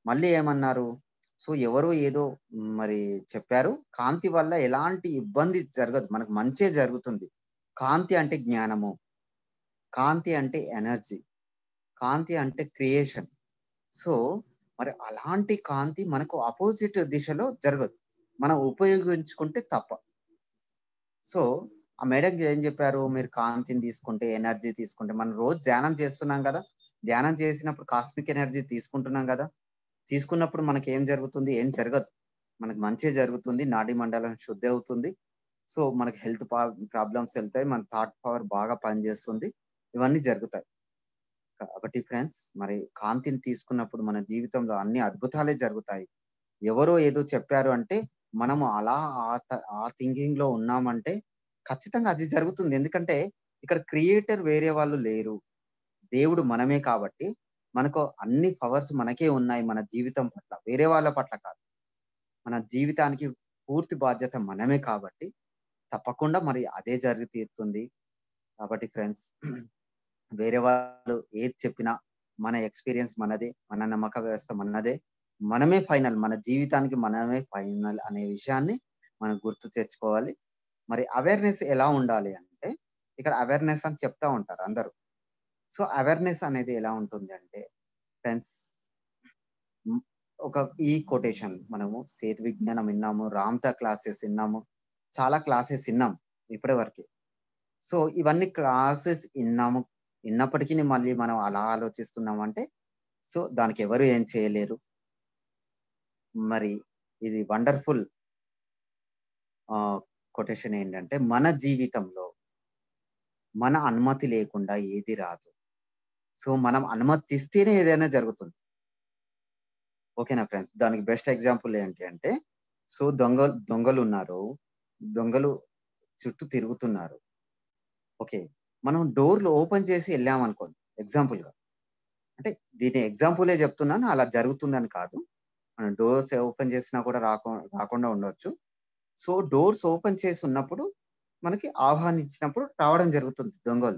మళ్ళీ ఏమన్నారు సో ఎవరో ఏదో మరి చెప్పారు కాంతి వల్ల ఎలాంటి ఇబ్బంది జరగదు మనకు మంచే జరుగుతుంది కాంతి అంటే జ్ఞానము కాంతి అంటే ఎనర్జీ కాంతి అంటే క్రియేషన్ సో మరి అలాంటి కాంతి మనకు అపోజిట్ దిశలో జరగదు మనం ఉపయోగించుకుంటే తప్ప సో ఆ మేడం ఏం చెప్పారు మీరు కాంతిని తీసుకుంటే ఎనర్జీ తీసుకుంటే మనం రోజు ధ్యానం చేస్తున్నాం కదా ధ్యానం చేసినప్పుడు కాస్మిక్ ఎనర్జీ తీసుకుంటున్నాం కదా తీసుకున్నప్పుడు మనకి ఏం జరుగుతుంది ఏం జరగదు మనకు మంచి జరుగుతుంది నాడీ మండలం శుద్ధి అవుతుంది సో మనకి హెల్త్ ప్రాబ్లమ్స్ వెళ్తాయి మన థాట్ పవర్ బాగా పనిచేస్తుంది ఇవన్నీ జరుగుతాయి కాబట్టి ఫ్రెండ్స్ మరి కాంతిని తీసుకున్నప్పుడు మన జీవితంలో అన్ని అద్భుతాలే జరుగుతాయి ఎవరో ఏదో చెప్పారు అంటే మనము అలా ఆ థింకింగ్ లో ఉన్నామంటే ఖచ్చితంగా అది జరుగుతుంది ఎందుకంటే ఇక్కడ క్రియేటర్ వేరే వాళ్ళు లేరు దేవుడు మనమే కాబట్టి మనకు అన్ని పవర్స్ మనకే ఉన్నాయి మన జీవితం పట్ల వేరే వాళ్ళ పట్ల కాదు మన జీవితానికి పూర్తి బాధ్యత మనమే కాబట్టి తప్పకుండా మరి అదే జరిగి తీరుతుంది కాబట్టి ఫ్రెండ్స్ వేరే వాళ్ళు ఏది చెప్పినా మన ఎక్స్పీరియన్స్ మనదే మన నమ్మక వ్యవస్థ మనదే మనమే ఫైనల్ మన జీవితానికి మనమే ఫైనల్ అనే విషయాన్ని మనం గుర్తు తెచ్చుకోవాలి మరి అవేర్నెస్ ఎలా ఉండాలి అంటే ఇక్కడ అవేర్నెస్ అని చెప్తా ఉంటారు అందరూ సో అవేర్నెస్ అనేది ఎలా ఉంటుంది అంటే ఫ్రెండ్స్ ఒక ఈ కొటేషన్ మనము సేతు విజ్ఞానం విన్నాము రామ్తా క్లాసెస్ విన్నాము చాలా క్లాసెస్ విన్నాం ఇప్పటి వరకు సో ఇవన్నీ క్లాసెస్ విన్నాము విన్నప్పటికీ మళ్ళీ మనం అలా ఆలోచిస్తున్నాం అంటే సో దానికి ఎవరు ఏం చేయలేరు మరి ఇది వండర్ఫుల్ కొటేషన్ ఏంటంటే మన జీవితంలో మన అనుమతి లేకుండా ఏది రాదు సో మనం అనుమతిస్తేనే ఏదైనా జరుగుతుంది ఓకేనా ఫ్రెండ్స్ దానికి బెస్ట్ ఎగ్జాంపుల్ ఏంటి అంటే సో దొంగ దొంగలు ఉన్నారు దొంగలు చుట్టూ తిరుగుతున్నారు ఓకే మనం డోర్లు ఓపెన్ చేసి వెళ్ళామనుకోండి ఎగ్జాంపుల్ గా అంటే దీని ఎగ్జాంపులే చెప్తున్నాను అలా జరుగుతుందని కాదు మనం డోర్స్ ఓపెన్ చేసినా కూడా రాకు రాకుండా ఉండొచ్చు సో డోర్స్ ఓపెన్ చేసి ఉన్నప్పుడు మనకి ఆహ్వానించినప్పుడు రావడం జరుగుతుంది దొంగలు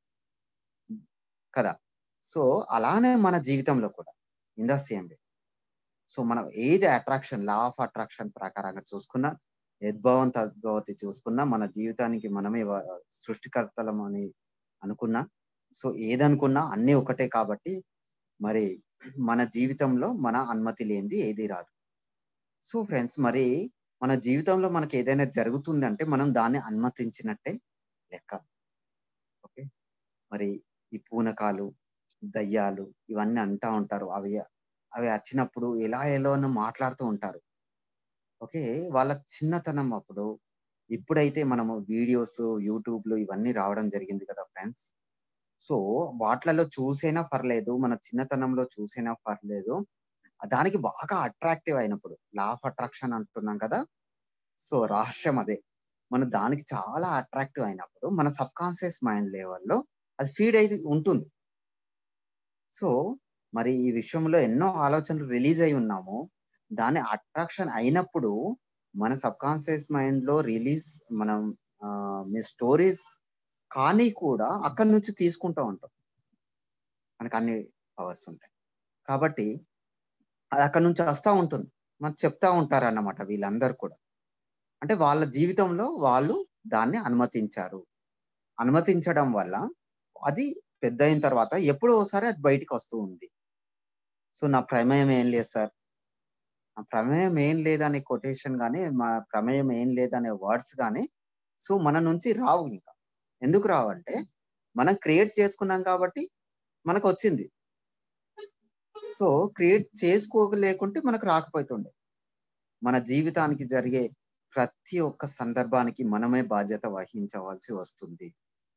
కదా సో అలానే మన జీవితంలో కూడా in the same way so మనం ఏది అట్రాక్షన్ లా ఆఫ్ అట్రాక్షన్ ప్రకారంగా చూసుకున్నా యద్భావం తద్భవతి చూసుకున్నా మన జీవితానికి మనమే సృష్టికర్తలం అని అనుకున్నా సో ఏదనుకున్నా అన్నీ ఒకటే కాబట్టి మరి మన జీవితంలో మన అనుమతి లేనిది ఏది రాదు సో ఫ్రెండ్స్ మరి మన జీవితంలో మనకి ఏదైనా జరుగుతుంది అంటే మనం దాన్ని అనుమతించినట్టే లెక్క ఓకే మరి ఈ పూనకాలు దయ్యాలు ఇవన్నీ అంటా ఉంటారు అవి అవి వచ్చినప్పుడు ఎలా ఎలానో మాట్లాడుతూ ఉంటారు ఓకే వాళ్ళ చిన్నతనం అప్పుడు ఇప్పుడైతే మనము వీడియోస్ యూట్యూబ్లు ఇవన్నీ రావడం జరిగింది కదా ఫ్రెండ్స్ సో వాటిలలో చూసైనా పర్లేదు మన చిన్నతనంలో చూసైనా పర్లేదు దానికి బాగా అట్రాక్టివ్ అయినప్పుడు లా ఆఫ్ అట్రాక్షన్ అంటున్నాం కదా సో రహస్యం అదే మన దానికి చాలా అట్రాక్టివ్ అయినప్పుడు మన సబ్ కాన్షియస్ మైండ్ లెవెల్లో అది ఫీడ్ అయితే ఉంటుంది సో మరి ఈ విషయంలో ఎన్నో ఆలోచనలు రిలీజ్ అయి ఉన్నాము దాని అట్రాక్షన్ అయినప్పుడు మన సబ్ కాన్షియస్ మైండ్ లో రిలీజ్ మనం మీ స్టోరీస్ కానీ కూడా అక్కడి నుంచి తీసుకుంటూ ఉంటాం మనకు అన్ని పవర్స్ ఉంటాయి కాబట్టి అది అక్కడి నుంచి వస్తూ ఉంటుంది మనకు చెప్తా ఉంటారు అన్నమాట వీళ్ళందరూ కూడా అంటే వాళ్ళ జీవితంలో వాళ్ళు దాన్ని అనుమతించారు అనుమతించడం వల్ల అది పెద్ద అయిన తర్వాత ఎప్పుడో ఒకసారి అది బయటికి వస్తూ ఉంది సో నా ప్రమేయం ఏం లేదు సార్ నా ప్రమేయం ఏం లేదనే కొటేషన్ కానీ మా ప్రమేయం ఏం లేదనే వర్డ్స్ కానీ సో మన నుంచి రావు ఇంకా ఎందుకు రావంటే మనం క్రియేట్ చేసుకున్నాం కాబట్టి మనకు వచ్చింది సో క్రియేట్ చేసుకోలేకుంటే మనకు రాకపోతుండే మన జీవితానికి జరిగే ప్రతి ఒక్క సందర్భానికి మనమే బాధ్యత వహించవలసి వస్తుంది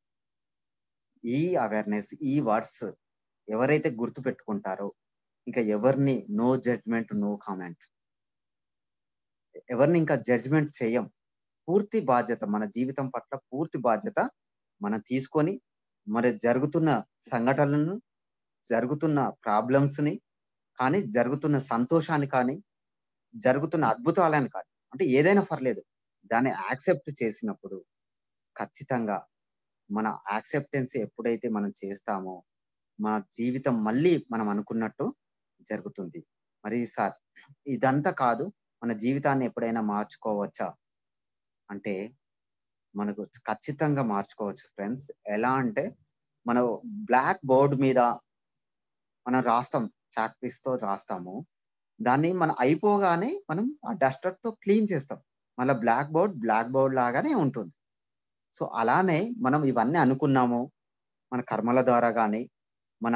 ఈ అవేర్నెస్ ఈ వర్డ్స్ ఎవరైతే గుర్తు పెట్టుకుంటారో ఇంకా ఎవరిని నో జడ్జ్మెంట్ నో కామెంట్ ఎవరిని ఇంకా జడ్జ్మెంట్ చేయం పూర్తి బాధ్యత మన జీవితం పట్ల పూర్తి బాధ్యత మనం తీసుకొని మరి జరుగుతున్న సంఘటనలను జరుగుతున్న ప్రాబ్లమ్స్ ని కానీ జరుగుతున్న సంతోషాన్ని కానీ జరుగుతున్న అద్భుతాలని కానీ అంటే ఏదైనా పర్లేదు దాన్ని యాక్సెప్ట్ చేసినప్పుడు ఖచ్చితంగా మన యాక్సెప్టెన్స్ ఎప్పుడైతే మనం చేస్తామో మన జీవితం మళ్ళీ మనం అనుకున్నట్టు జరుగుతుంది మరి సార్ ఇదంతా కాదు మన జీవితాన్ని ఎప్పుడైనా మార్చుకోవచ్చా అంటే మనకు ఖచ్చితంగా మార్చుకోవచ్చు ఫ్రెండ్స్ ఎలా అంటే మనం బ్లాక్ బోర్డ్ మీద మనం రాస్తాం చాక్ పీస్ తో రాస్తాము దాన్ని మనం అయిపోగానే మనం ఆ డస్టర్ తో క్లీన్ చేస్తాం మళ్ళీ బ్లాక్ బోర్డ్ బ్లాక్ బోర్డ్ లాగానే ఉంటుంది సో అలానే మనం ఇవన్నీ అనుకున్నాము మన కర్మల ద్వారా కానీ మన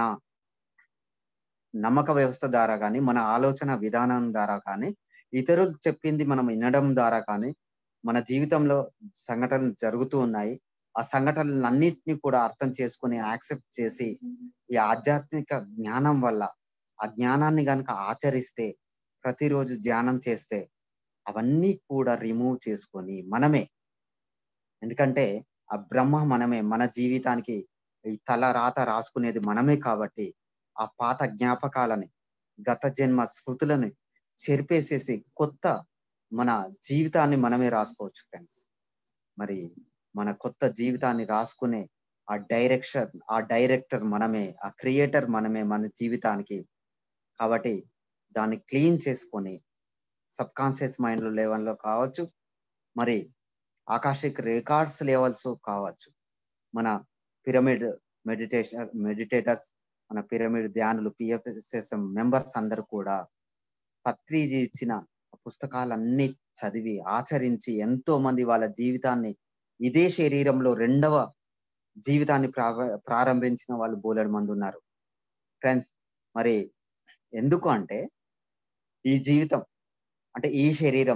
నమ్మక వ్యవస్థ ద్వారా కానీ మన ఆలోచన విధానం ద్వారా కానీ ఇతరులు చెప్పింది మనం వినడం ద్వారా కానీ మన జీవితంలో సంఘటనలు జరుగుతూ ఉన్నాయి ఆ సంఘటనలన్నింటినీ కూడా అర్థం చేసుకుని యాక్సెప్ట్ చేసి ఈ ఆధ్యాత్మిక జ్ఞానం వల్ల ఆ జ్ఞానాన్ని గనక ఆచరిస్తే ప్రతిరోజు ధ్యానం చేస్తే అవన్నీ కూడా రిమూవ్ చేసుకొని మనమే ఎందుకంటే ఆ బ్రహ్మ మనమే మన జీవితానికి ఈ తల రాత రాసుకునేది మనమే కాబట్టి ఆ పాత జ్ఞాపకాలని గత జన్మ స్మృతులని చెరిపేసేసి కొత్త మన జీవితాన్ని మనమే రాసుకోవచ్చు ఫ్రెండ్స్ మరి మన కొత్త జీవితాన్ని రాసుకునే ఆ డైరెక్షన్ ఆ డైరెక్టర్ మనమే ఆ క్రియేటర్ మనమే మన జీవితానికి కాబట్టి దాన్ని క్లీన్ చేసుకొని సబ్ కాన్షియస్ మైండ్ లెవెల్లో కావచ్చు మరి ఆకాశిక్ రికార్డ్స్ లెవెల్స్ కావచ్చు మన పిరమిడ్ మెడిటేషన్ మెడిటేటర్స్ మన పిరమిడ్ ధ్యానులు పిఎఫ్ఎస్ఎస్ఎం మెంబర్స్ అందరూ కూడా పత్రిజీ ఇచ్చిన పుస్తకాలన్నీ చదివి ఆచరించి ఎంతో మంది వాళ్ళ జీవితాన్ని ఇదే శరీరంలో రెండవ జీవితాన్ని ప్రారంభించిన వాళ్ళు బోలెడు మంది ఉన్నారు ఫ్రెండ్స్ మరి ఎందుకు అంటే ఈ జీవితం అంటే ఈ శరీరం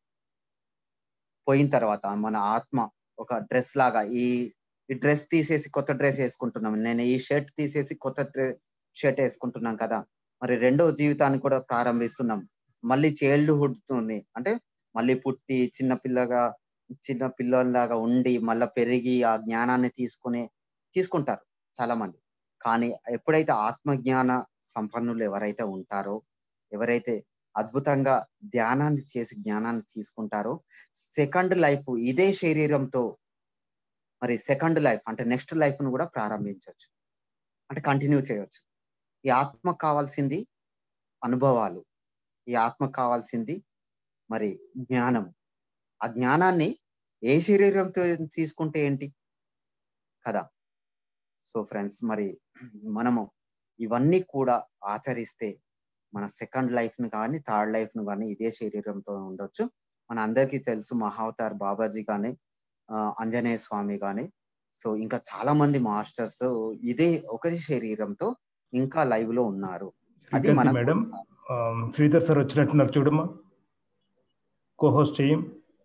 పోయిన తర్వాత మన ఆత్మ ఒక డ్రెస్ లాగా ఈ ఈ డ్రెస్ తీసేసి కొత్త డ్రెస్ వేసుకుంటున్నాం నేను ఈ షర్ట్ తీసేసి కొత్త షర్ట్ వేసుకుంటున్నాం కదా మరి రెండో జీవితాన్ని కూడా ప్రారంభిస్తున్నాం మళ్ళీ చైల్డ్హుడ్ ఉంది అంటే మళ్ళీ పుట్టి చిన్న పిల్లగా చిన్న పిల్లలాగా ఉండి మళ్ళీ పెరిగి ఆ జ్ఞానాన్ని తీసుకుని తీసుకుంటారు చాలా మంది కానీ ఎప్పుడైతే ఆత్మజ్ఞాన సంపన్నులు ఎవరైతే ఉంటారో ఎవరైతే అద్భుతంగా ధ్యానాన్ని చేసి జ్ఞానాన్ని తీసుకుంటారో సెకండ్ లైఫ్ ఇదే శరీరంతో మరి సెకండ్ లైఫ్ అంటే నెక్స్ట్ లైఫ్ ను కూడా ప్రారంభించవచ్చు అంటే కంటిన్యూ చేయవచ్చు ఈ ఆత్మకు కావాల్సింది అనుభవాలు ఈ ఆత్మకు కావాల్సింది మరి జ్ఞానం ఆ జ్ఞానాన్ని ఏ శరీరంతో తీసుకుంటే ఏంటి కదా సో ఫ్రెండ్స్ మరి మనము ఇవన్నీ కూడా ఆచరిస్తే మన సెకండ్ లైఫ్ ను కానీ థర్డ్ లైఫ్ ను కానీ ఇదే శరీరంతో ఉండొచ్చు మన అందరికీ తెలుసు మహావతార్ బాబాజీ కానీ ఆంజనేయ స్వామి కానీ సో ఇంకా చాలా మంది మాస్టర్స్ ఇదే ఒకరి శరీరంతో ఇంకా లైవ్ లో ఉన్నారు అది మన మేడం శ్రీధర్ సార్ వచ్చినట్టున్నారు చూడమ్మా కోహోస్ట్ చేయం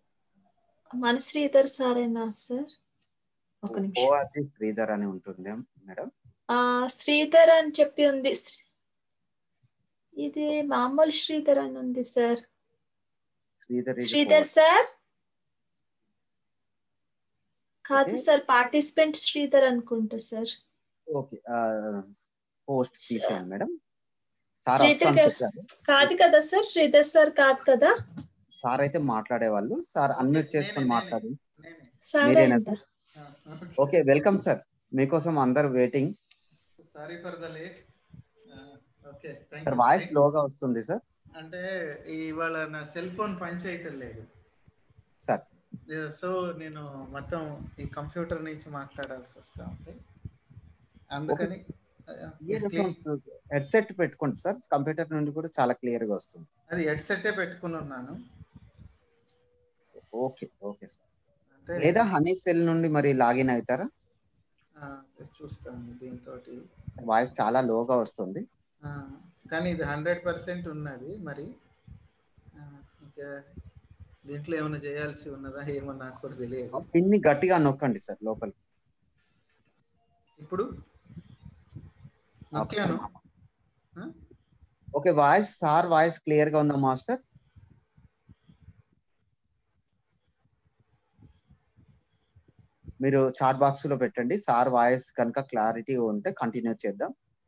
మన శ్రీధర్ సారేనా సార్ ఒక నిమిషం ఓఆర్జీ శ్రీధర్ అని ఉంటుంది మేడం ఆ శ్రీధర్ అని చెప్పి ఉంది ఇది మామూలు శ్రీధర్ అని ఉంది సార్ శ్రీధర్ శ్రీధర్ సార్ కాదు సార్ పార్టిసిపెంట్ శ్రీధర్ అనుకుంటా సార్ ఓకే పోస్ట్ తీసాను మేడం సార్ శ్రీధర్ గారు కాదు కదా సార్ శ్రీధర్ సార్ కాదు కదా సార్ అయితే మాట్లాడే వాళ్ళు సార్ అన్మ్యూట్ చేసుకొని మాట్లాడు సార్ మీరేనా ఓకే వెల్కమ్ సార్ మీకోసం అందరు waiting sorry for the late okay sir voice లోగా వస్తుంది సార్ అంటే ఇవాళ నా సెల్ ఫోన్ పని చేయటం లేదు సార్ సో నేను మొత్తం ఈ కంప్యూటర్ నుంచి మాట్లాడాల్సి వస్తా ఉంది అందుకని హెడ్సెట్ పెట్టుకోండి సార్ కంప్యూటర్ నుండి కూడా చాలా క్లియర్ గా వస్తుంది అది హెడ్సెట్ పెట్టుకుని ఉన్నాను ఓకే ఓకే సార్ లేదా హనీ సెల్ నుండి మరి లాగిన్ అవుతారా చూస్తాను దీంతో వాయిస్ చాలా లోగా వస్తుంది కానీ ఇది హండ్రెడ్ పర్సెంట్ ఉన్నది మరి ఇంకా దీంట్లో ఏమైనా చేయాల్సి ఉన్నదా ఏమో నాకు కూడా తెలియదు పిన్ని గట్టిగా నొక్కండి సార్ లోపలికి ఇప్పుడు నొక్కాను okay voice sir voice clear గా ఉందా మాస్టర్స్ మీరు చాట్ బాక్స్ లో పెట్టండి సార్ వాయిస్ కనుక క్లారిటీ ఉంటే కంటిన్యూ చేద్దాం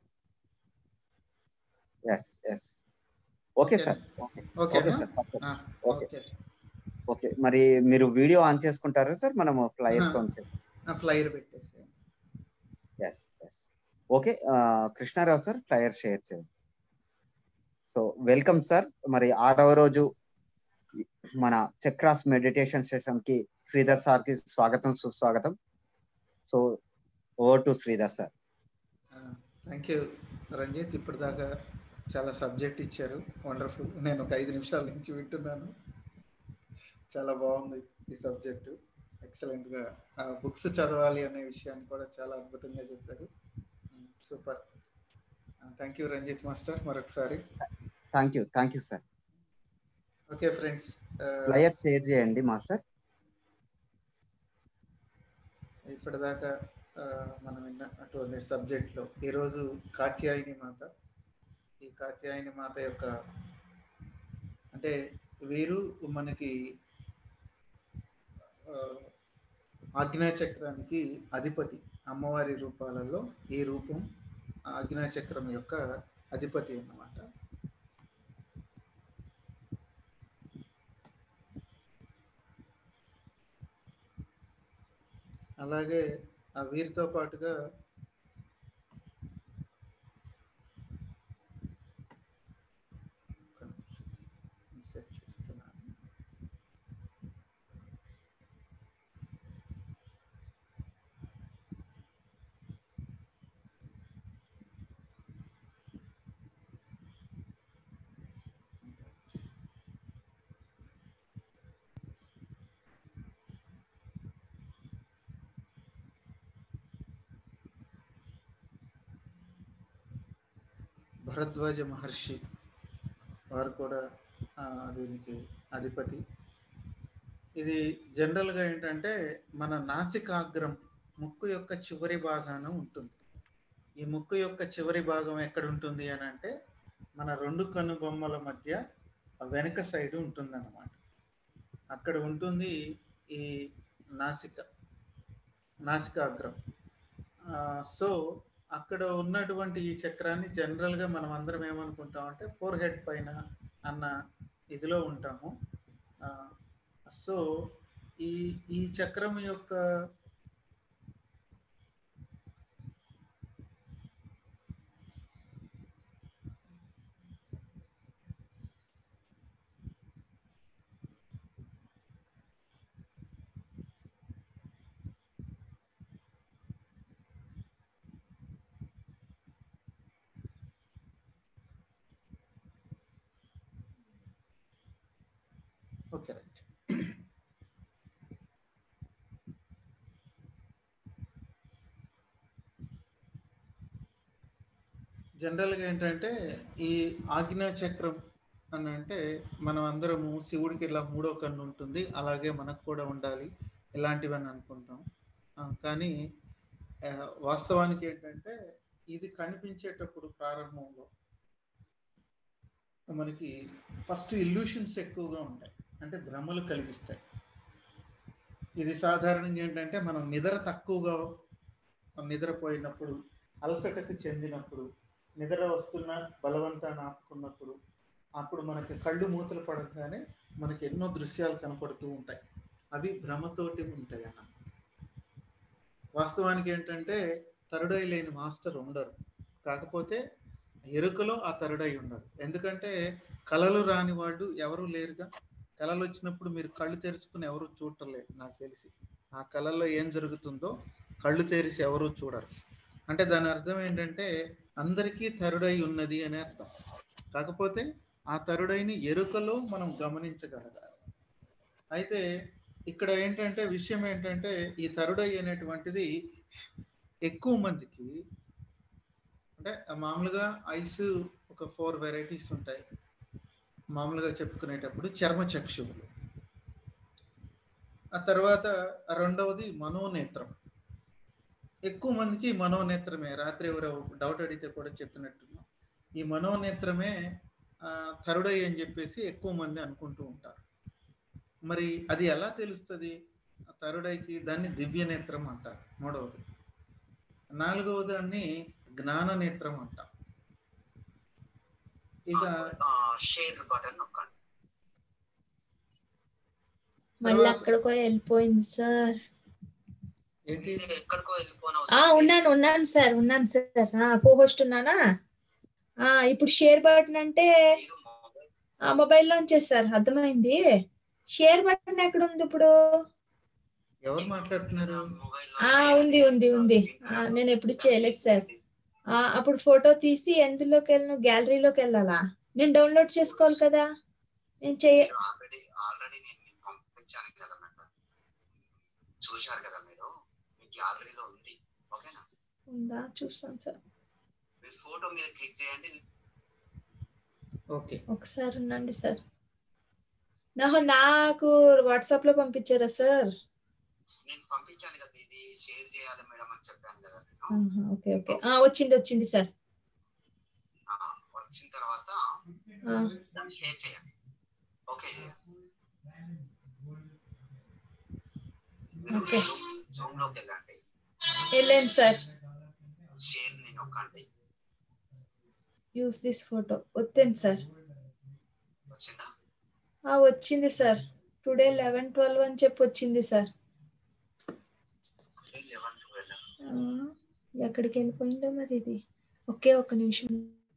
yes yes okay sir okay sir okay okay మరి మీరు వీడియో ఆన్ చేసుకుంటారా సార్ మనము ఫ్లైర్ తో ఫ్లైర్ పెట్టేసి yes yes okay Krishna Rao sir flyer share చేయండి సో వెల్కమ్ సార్ మరి ఆరవ రోజు మన చక్రాస్ మెడిటేషన్ సెషన్ కి శ్రీధర్ సార్ కి స్వాగతం సుస్వాగతం so over to Sridhar sir thank you Ranjith ఇప్పటిదాకా చాలా సబ్జెక్ట్ ఇచ్చారు వండర్ఫుల్ నేను ఒక ఐదు నిమిషాల నుంచి వింటున్నాను చాలా బాగుంది ఈ సబ్జెక్టు ఎక్సలెంట్గా బుక్స్ చదవాలి అనే విషయాన్ని కూడా చాలా అద్భుతంగా చెప్పారు super thank you Ranjith master మరొకసారి thank you thank you sir okay friends flyer share చేయండి మాస్టర్ ఇప్పటిదాకా మనం విన్న అటువంటి సబ్జెక్ట్లో ఈరోజు కాత్యాయని మాత ఈ కాత్యాయని మాత యొక్క అంటే వీరు మనకి ఆజ్ఞాచక్రానికి అధిపతి అమ్మవారి రూపాలలో ఈ రూపం ఆజ్ఞాచక్రం యొక్క అధిపతి అన్నమాట అలాగే ఆ వీరితో పాటుగా సెట్ చేస్తున్నాను భరద్వాజ మహర్షి వారు కూడా దీనికి అధిపతి ఇది జనరల్గా ఏంటంటే మన నాసికాగ్రం ముక్కు యొక్క చివరి భాగాన ఉంటుంది ఈ ముక్కు యొక్క చివరి భాగం ఎక్కడ ఉంటుంది అని అంటే మన రెండు కనుబొమ్మల మధ్య వెనక సైడ్ ఉంటుందన్నమాట అక్కడ ఉంటుంది ఈ నాసిక నాసికాగ్రం సో అక్కడ ఉన్నటువంటి ఈ చక్రాన్ని జనరల్గా మనం అందరం ఏమనుకుంటాం అంటే ఫోర్ హెడ్ పైన అన్న ఇదిలో ఉంటాము సో ఈ ఈ చక్రం యొక్క ఓకే రైట్ జనరల్గా ఏంటంటే ఈ ఆజ్ఞా చక్రం అని అంటే మనం అందరము శివుడికి ఇలా మూడో కన్ను ఉంటుంది అలాగే మనకు కూడా ఉండాలి ఇలాంటివని అనుకుంటాం కానీ వాస్తవానికి ఏంటంటే ఇది కనిపించేటప్పుడు ప్రారంభంలో మనకి ఫస్ట్ ఇల్యూషన్స్ ఎక్కువగా ఉంటాయి అంటే భ్రమలు కలిగిస్తాయి ఇది సాధారణంగా ఏంటంటే మనం నిద్ర తక్కువగా నిద్రపోయినప్పుడు అలసటకు చెందినప్పుడు నిద్ర వస్తున్న బలవంతాన్ని ఆపుకున్నప్పుడు అప్పుడు మనకి కళ్ళు మూతలు పడగానే మనకి ఎన్నో దృశ్యాలు కనపడుతూ ఉంటాయి అవి భ్రమతోటి ఉంటాయి అన్న వాస్తవానికి ఏంటంటే తరుడై లేని మాస్టర్ ఉండరు కాకపోతే ఎరుకలో ఆ తరుడై ఉండదు ఎందుకంటే కళలు రాని వాళ్ళు ఎవరు లేరుగా కళలు వచ్చినప్పుడు మీరు కళ్ళు తెరుచుకుని ఎవరు చూడలేదు నాకు తెలిసి ఆ కళల్లో ఏం జరుగుతుందో కళ్ళు తెరిచి ఎవరు చూడరు అంటే దాని అర్థం ఏంటంటే అందరికీ తరుడై ఉన్నది అనే అర్థం కాకపోతే ఆ తరుడైని ఎరుకలో మనం గమనించగలగాలి అయితే ఇక్కడ ఏంటంటే విషయం ఏంటంటే ఈ తరుడై అనేటువంటిది ఎక్కువ మందికి అంటే మామూలుగా ఐస్ ఒక ఫోర్ వెరైటీస్ ఉంటాయి మామూలుగా చెప్పుకునేటప్పుడు చర్మ చక్షువులు ఆ తర్వాత రెండవది మనోనేత్రం ఎక్కువ మందికి మనోనేత్రమే రాత్రి ఎవరో డౌట్ అడిగితే కూడా చెప్పినట్టున్నాం ఈ మనోనేత్రమే తరుడై అని చెప్పేసి ఎక్కువ మంది అనుకుంటూ ఉంటారు మరి అది ఎలా తెలుస్తుంది తరుడైకి దాన్ని దివ్య నేత్రం అంటారు మూడవది నాలుగవ దాన్ని జ్ఞాన నేత్రం అంటాం ఇక షేర్ బటన్ నొక్కండి మళ్ళీ అక్కడికో వెళ్ళిపోయింది సార్ ఏంటి ఇది ఎక్కడికో వెళ్ళిపోయిన ఆ ఉన్నాను ఉన్నాను సార్ ఉన్నాను సార్ కో హోస్ట్ ఉన్నానా ఆ ఇప్పుడు షేర్ బటన్ అంటే మీరు మొబైల్ ఆ మొబైల్ లోంచే సార్ అర్థమైంది షేర్ బటన్ ఎక్కడ ఉంది ఇప్పుడు ఎవరు మాట్లాడుతున్నారు మొబైల్లో ఆ షేర్ ఉంది ఉంది ఉంది ఆ, నేను ఎప్పుడు చేయలేదు సార్ ఆ, అప్పుడు ఫోటో తీసి ఎందులోకి వెళ్ళను గ్యాలరీలోకి వెళ్ళాలా నేను డౌన్లోడ్ చేసుకోవాలి కదా నేను చేయ మీరు ఆల్రెడీ ఆల్రెడీ నేను మీకు పంపించాను కదా మేడం చూశారు కదా మీరు మీ గ్యాలరీలో ఉంది ఓకేనా ఉందా చూస్తాను సార్ మీరు ఫోటో మీద క్లిక్ చేయండి ఓకే ఒకసారి ఉండండి సార్ నాకు నాకు వాట్సాప్ లో పంపించారా సార్ నేను పంపించాను కదా ఇది షేర్ చేయాలి మేడం అని చెప్పాను కదా నేను ఆహా, ఓకే ఓకే ఆ వచ్చింది వచ్చింది సార్ ఆ, వచ్చిన తర్వాత ఆ, దాన్ని షేర్ చేయండి ఓకే ఓకే. జూమ్ లోకి వెళ్ళండి వెళ్ళాను సార్ షేర్ ని నొక్కండి యూస్ దిస్ ఫోటో వచ్చాను సార్ వచ్చిందా ఆ వచ్చింది సార్ టుడే లెవెన్ ట్వెల్వ్ అని చెప్పి వచ్చింది సార్ లెవెన్ ట్వెల్వ్ ఆ, ఎక్కడికి వెళ్ళిపోయిందో మరి ఇది ఒకే ఒక్క నిమిషం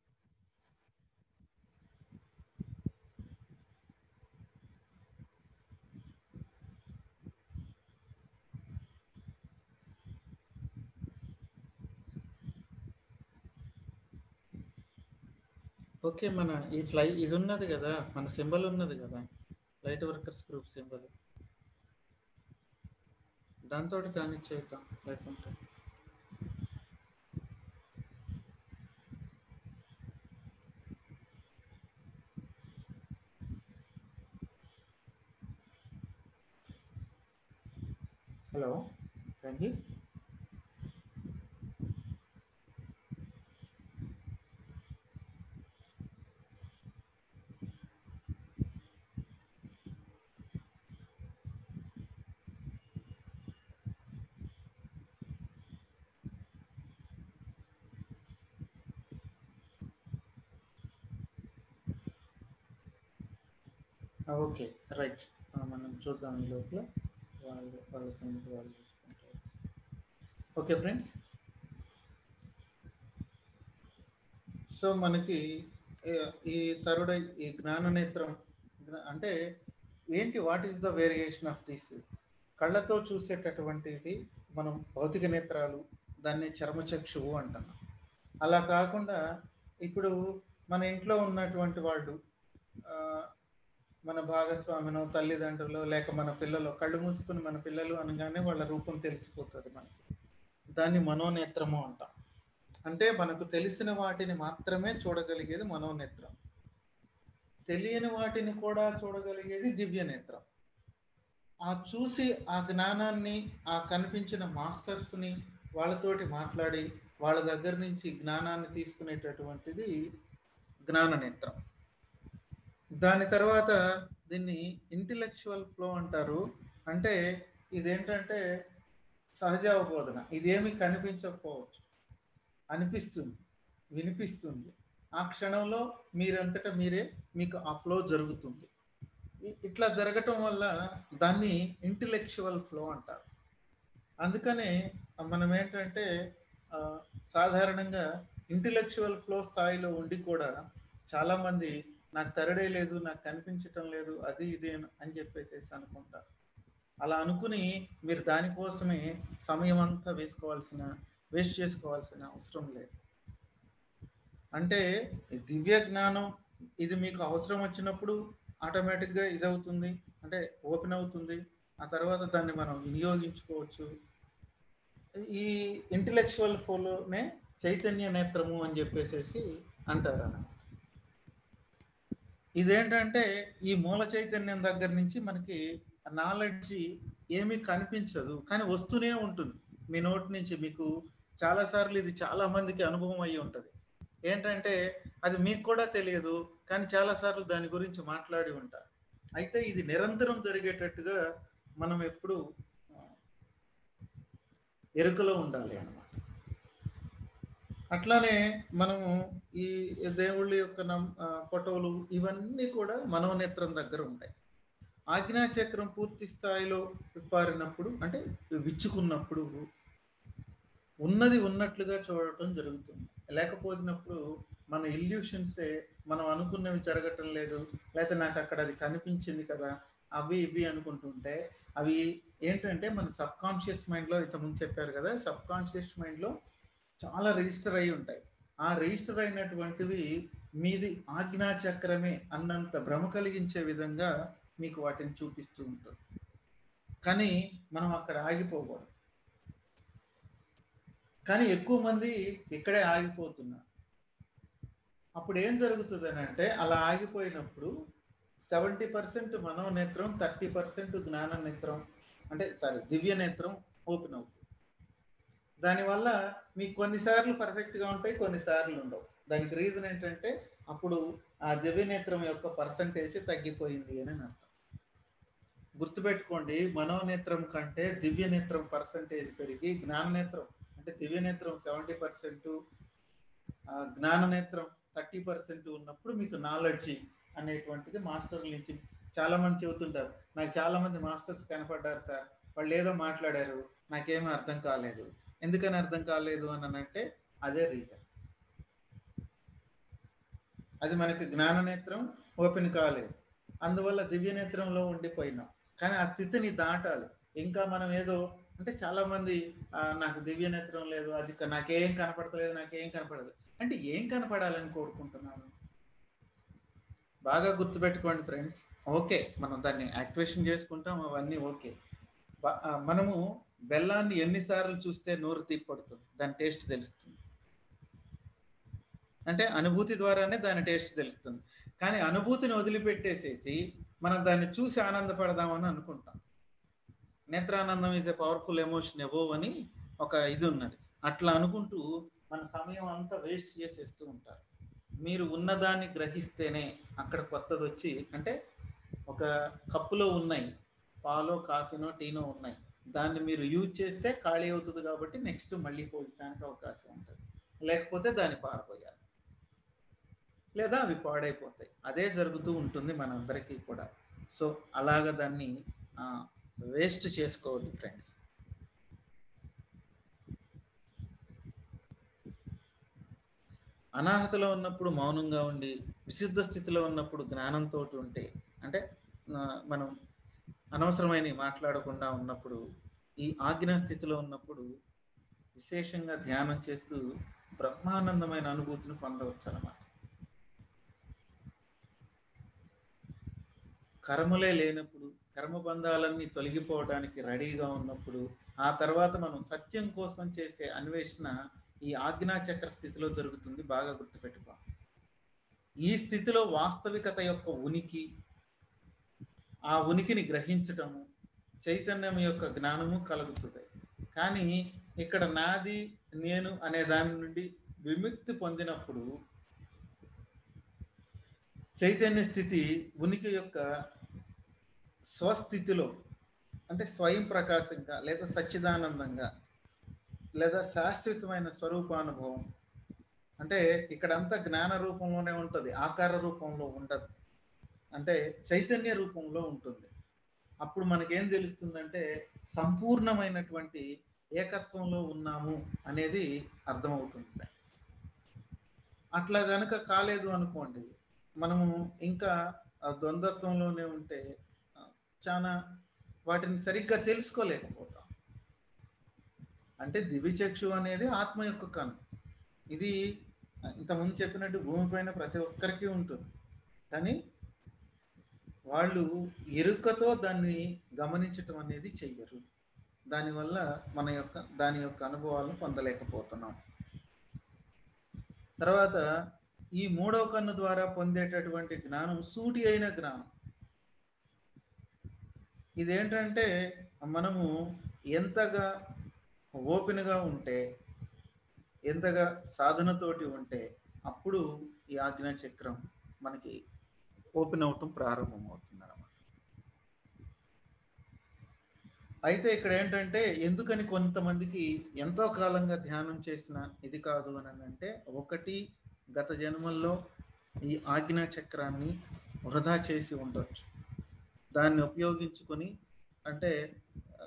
ఓకే మన ఈ ఫ్లై ఇది ఉన్నది కదా మన సింబల్ ఉన్నది కదా లైట్ వర్కర్స్ గ్రూప్ సింబల్ దాంతో కానీ చేద్దాం లేకుంటే హలో రంజిత్ ఓకే రైట్ మనం చూద్దాం ఈ లోపల వాళ్ళు వాళ్ళ సంగతి వాళ్ళు చూసుకుంటారు ఓకే ఫ్రెండ్స్ సో మనకి ఏ- ఈ తరుడ ఈ జ్ఞాన నేత్రం జ్ఞా- అంటే ఏంటి what is the variation of this కళ్ళతో చూసేటటువంటిది మనం భౌతిక నేత్రాలు దాన్ని చర్మచక్షువు అంటున్నాం అలా కాకుండా ఇప్పుడు మన ఇంట్లో ఉన్నటువంటి వాళ్ళు ఆ, మన భాగస్వామినో తల్లిదండ్రులు లేక మన పిల్లలు కళ్ళు మూసుకుని మన పిల్లలు అనగానే వాళ్ళ రూపం తెలిసిపోతుంది మనకి దాన్ని మనోనేత్రము అంటాం అంటే మనకు తెలిసిన వాటిని మాత్రమే చూడగలిగేది మనోనేత్రం తెలియని వాటిని కూడా చూడగలిగేది దివ్య నేత్రం ఆ చూసి ఆ జ్ఞానాన్ని ఆ కనిపించిన మాస్టర్స్ని వాళ్ళతోటి మాట్లాడి వాళ్ళ దగ్గర నుంచి జ్ఞానాన్ని తీసుకునేటటువంటిది జ్ఞాన నేత్రం దాని తర్వాత దీన్ని ఇంటలెక్చువల్ ఫ్లో అంటారు అంటే ఇదేంటంటే సహజ అవబోధన ఇదేమి కనిపించకపోవచ్చు అనిపిస్తుంది వినిపిస్తుంది ఆ క్షణంలో మీరంతటా మీరే మీకు ఆ ఫ్లో జరుగుతుంది ఇ- ఇట్లా జరగటం వల్ల దాన్ని ఇంటలెక్చువల్ ఫ్లో అంటారు అందుకనే మనం ఏంటంటే ఆ, సాధారణంగా ఇంటలెక్చువల్ ఫ్లో స్థాయిలో ఉండి కూడా చాలామంది నాకు తరడే లేదు నాకు కనిపించటం లేదు అది ఇది అని చెప్పేసి అనుకుంటారు అలా అనుకుని మీరు దానికోసమే సమయం అంతా వేసుకోవాల్సిన వేస్ట్ చేసుకోవాల్సిన అవసరం లేదు అంటే ఈ దివ్య జ్ఞానం ఇది మీకు అవసరం వచ్చినప్పుడు ఆటోమేటిక్గా ఇది అవుతుంది అంటే ఓపెన్ అవుతుంది ఆ తర్వాత దాన్ని మనం వినియోగించుకోవచ్చు ఈ ఇంటలెక్చువల్ ఫోలోనే చైతన్య నేత్రము అని చెప్పేసి అంటారు అన్నమాట ఇదేంటంటే ఈ మూల చైతన్యం దగ్గర నుంచి మనకి నాలెడ్జ్ ఏమీ కనిపించదు కానీ వస్తూనే ఉంటుంది మీ నోటి నుంచి మీకు చాలాసార్లు ఇది చాలా మందికి అనుభవం అయ్యి ఉంటుంది ఏంటంటే అది మీకు కూడా తెలియదు కానీ చాలాసార్లు దాని గురించి మాట్లాడి ఉంటారు అయితే ఇది నిరంతరం జరిగేటట్టుగా మనం ఎప్పుడు ఆ, ఎరుకలో ఉండాలి అన్నమాట అట్లానే మనము ఈ దేవుళ్ళ యొక్క నమ్- ఆ, ఫోటోలు ఇవన్నీ కూడా మనోనేత్రం దగ్గర ఉంటాయి ఆజ్ఞాచక్రం పూర్తి స్థాయిలో విప్పారినప్పుడు అంటే విచ్చుకున్నప్పుడు ఉన్నది ఉన్నట్లుగా చూడటం జరుగుతుంది లేకపోయినప్పుడు మన ఇల్యూషన్సే మనం అనుకున్నవి జరగటం లేదు లేకపోతే నాకు అక్కడ అది కనిపించింది కదా అవి ఇవి అనుకుంటుంటే అవి ఏంటంటే మన సబ్ కాన్షియస్ మైండ్లో ఇంతకుముందు చెప్పారు కదా సబ్ కాన్షియస్ మైండ్లో చాలా రిజిస్టర్ అయి ఉంటాయి ఆ రిజిస్టర్ అయినటువంటివి మీది ఆజ్ఞా చక్రమే అన్నంత భ్రమ కలిగించే విధంగా మీకు వాటిని చూపిస్తూ ఉంటుంది కానీ మనం అక్కడ ఆగిపోకూడదు కానీ ఎక్కువ మంది ఇక్కడే ఆగిపోతున్నారు అప్పుడు ఏం జరుగుతుంది అని అంటే అలా ఆగిపోయినప్పుడు సెవెంటీ పర్సెంట్ మనోనేత్రం థర్టీ పర్సెంట్ జ్ఞాన నేత్రం అంటే సారీ దివ్య నేత్రం ఓపెన్ అవుతుంది దానివల్ల మీకు కొన్నిసార్లు పర్ఫెక్ట్గా ఉంటాయి కొన్నిసార్లు ఉండవు దానికి రీజన్ ఏంటంటే అప్పుడు ఆ దివ్య నేత్రం యొక్క పర్సంటేజ్ తగ్గిపోయింది అని అర్థం గుర్తుపెట్టుకోండి మనోనేత్రం కంటే దివ్య నేత్రం పర్సంటేజ్ పెరిగి జ్ఞాననేత్రం అంటే దివ్య నేత్రం సెవెంటీ పర్సెంట్ జ్ఞాననేత్రం థర్టీ పర్సెంట్ ఉన్నప్పుడు మీకు నాలెడ్జి అనేటువంటిది మాస్టర్ల నుంచి చాలా మంది చెబుతుంటారు నాకు చాలా మంది మాస్టర్స్ కనపడ్డారు సార్ వాళ్ళు ఏదో మాట్లాడారు నాకేమీ అర్థం కాలేదు ఎందుకని అర్థం కాలేదు అని అంటే అదే రీజన్ అది మనకి జ్ఞాననేత్రం ఓపెన్ కాలేదు అందువల్ల దివ్య నేత్రంలో ఉండిపోయినాం కానీ ఆ స్థితిని దాటాలి ఇంకా మనం ఏదో అంటే చాలా మంది "ఆ, నాకు దివ్య నేత్రం లేదు అది క- నాకేం కనపడతలేదు నాకేం కనపడదు అంటే ఏం కనపడాలని కోరుకుంటున్నాను బాగా గుర్తుపెట్టుకోండి ఫ్రెండ్స్ ఓకే మనం దాన్ని యాక్టివేషన్ చేసుకుంటాం అవన్నీ ఓకే బ- ఆ, మనము బెల్లాన్ని ఎన్నిసార్లు చూస్తే నోరు తీపడుతుంది దాని టేస్ట్ తెలుస్తుంది అంటే అనుభూతి ద్వారానే దాని టేస్ట్ తెలుస్తుంది కానీ అనుభూతిని వదిలిపెట్టేసేసి మనం దాన్ని చూసి ఆనందపడదామని అనుకుంటాం నేత్రానందం ఈజ్ ఎ పవర్ఫుల్ ఎమోషన్ ఎవో అని ఒక ఇది ఉన్నది అట్లా అనుకుంటూ మన సమయం అంతా వేస్ట్ చేసేస్తూ ఉంటారు మీరు ఉన్నదాన్ని గ్రహిస్తేనే అక్కడ కొత్తది వచ్చి అంటే ఒక కప్పులో ఉన్నాయి పాలో కాఫీనో టీనో ఉన్నాయి దాన్ని మీరు యూజ్ చేస్తే ఖాళీ అవుతుంది కాబట్టి నెక్స్ట్ మళ్ళీ పోయడానికి అవకాశం ఉంటుంది లేకపోతే దాన్ని పారిపోయాలి లేదా అవి పాడైపోతాయి అదే జరుగుతూ ఉంటుంది మనందరికీ కూడా సో అలాగ దాన్ని వేస్ట్ చేసుకోవద్దు ఫ్రెండ్స్ అనాహతలో ఉన్నప్పుడు మౌనంగా ఉండి విశుద్ధ స్థితిలో ఉన్నప్పుడు జ్ఞానంతో ఉంటే అంటే ఆ, మనం అనవసరమైన మాట్లాడకుండా ఉన్నప్పుడు ఈ ఆజ్ఞా స్థితిలో ఉన్నప్పుడు విశేషంగా ధ్యానం చేస్తూ బ్రహ్మానందమైన అనుభూతిని పొందవచ్చు అన్నమాట కర్మలే లేనప్పుడు కర్మబంధాలన్నీ తొలగిపోవడానికి రెడీగా ఉన్నప్పుడు ఆ తర్వాత మనం సత్యం కోసం చేసే అన్వేషణ ఈ ఆజ్ఞా చక్ర స్థితిలో జరుగుతుంది బాగా గుర్తుపెట్టుకో ఈ స్థితిలో వాస్తవికత యొక్క ఉనికి ఆ ఉనికిని గ్రహించటము చైతన్యం యొక్క జ్ఞానము కలుగుతుంది కానీ ఇక్కడ నాది నేను అనే దాని నుండి విముక్తి పొందినప్పుడు చైతన్య స్థితి ఉనికి యొక్క స్వస్థితిలో అంటే స్వయం ప్రకాశంగా లేదా సచ్చిదానందంగా లేదా శాశ్వతమైన స్వరూపానుభవం అంటే ఇక్కడంతా జ్ఞాన రూపంలోనే ఉంటుంది ఆకార రూపంలో ఉండదు అంటే చైతన్య రూపంలో ఉంటుంది అప్పుడు మనకేం తెలుస్తుందంటే సంపూర్ణమైనటువంటి ఏకత్వంలో ఉన్నాము అనేది అర్థమవుతుంది ఫ్రెండ్స్ అట్లా గనుక కాలేదు అనుకోండి మనము ఇంకా ఆ ద్వంద్వత్వంలోనే ఉంటే ఆ, చాలా వాటిని సరిగ్గా తెలుసుకోలేకపోతాం అంటే దివిచక్షు అనేది ఆత్మ యొక్క కను ఇది ఇంతకుముందు చెప్పినట్టు భూమిపైన ప్రతి ఒక్కరికి ఉంటుంది కానీ వాళ్ళు ఎరుకతో దాన్ని గమనించటం అనేది చెయ్యరు దానివల్ల మన యొక్క దాని యొక్క అనుభవాలను పొందలేకపోతున్నాం తర్వాత ఈ మూడవ కన్ను ద్వారా పొందేటటువంటి జ్ఞానం సూటి అయిన జ్ఞానం ఇదేంటంటే మనము ఎంతగా ఓపెన్గా ఉంటే ఎంతగా సాధనతోటి ఉంటే అప్పుడు ఈ ఆజ్ఞా చక్రం మనకి ఓపెన్ అవటం ప్రారంభమవుతుంది అన్నమాట అయితే ఇక్కడ ఏంటంటే ఎందుకని కొంతమందికి ఎంతో కాలంగా ధ్యానం చేసిన ఇది కాదు అని అంటే ఒకటి గత జన్మల్లో ఈ ఆజ్ఞా చక్రాన్ని వృధా చేసి ఉండొచ్చు దాన్ని ఉపయోగించుకొని అంటే ఆ,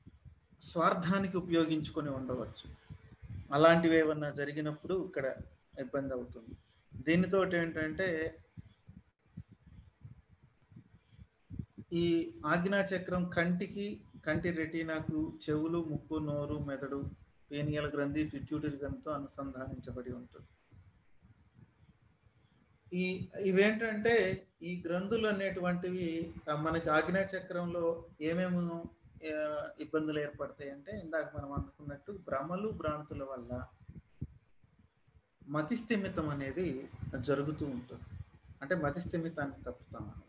స్వార్థానికి ఉపయోగించుకొని ఉండవచ్చు అలాంటివి ఏమన్నా జరిగినప్పుడు ఇక్కడ ఇబ్బంది అవుతుంది దీనితో ఏంటంటే ఈ ఆజ్ఞా చక్రం కంటికి కంటి రెటీనాకు చెవులు ముక్కు నోరు మెదడు పేనియల గ్రంథి పిట్యూటరీ గ్రంథితో అనుసంధానించబడి ఉంటుంది ఈ ఇవేంటంటే ఈ గ్రంథులు అనేటువంటివి ఆ, మనకి ఆజ్ఞా చక్రంలో ఏమేమి ఆ, ఇబ్బందులు ఏర్పడతాయి అంటే ఇందాక మనం అనుకున్నట్టు భ్రమలు భ్రాంతుల వల్ల మతిస్థిమితం అనేది జరుగుతూ ఉంటుంది అంటే మతిస్థిమితాన్ని తప్పుతాం అన్నమాట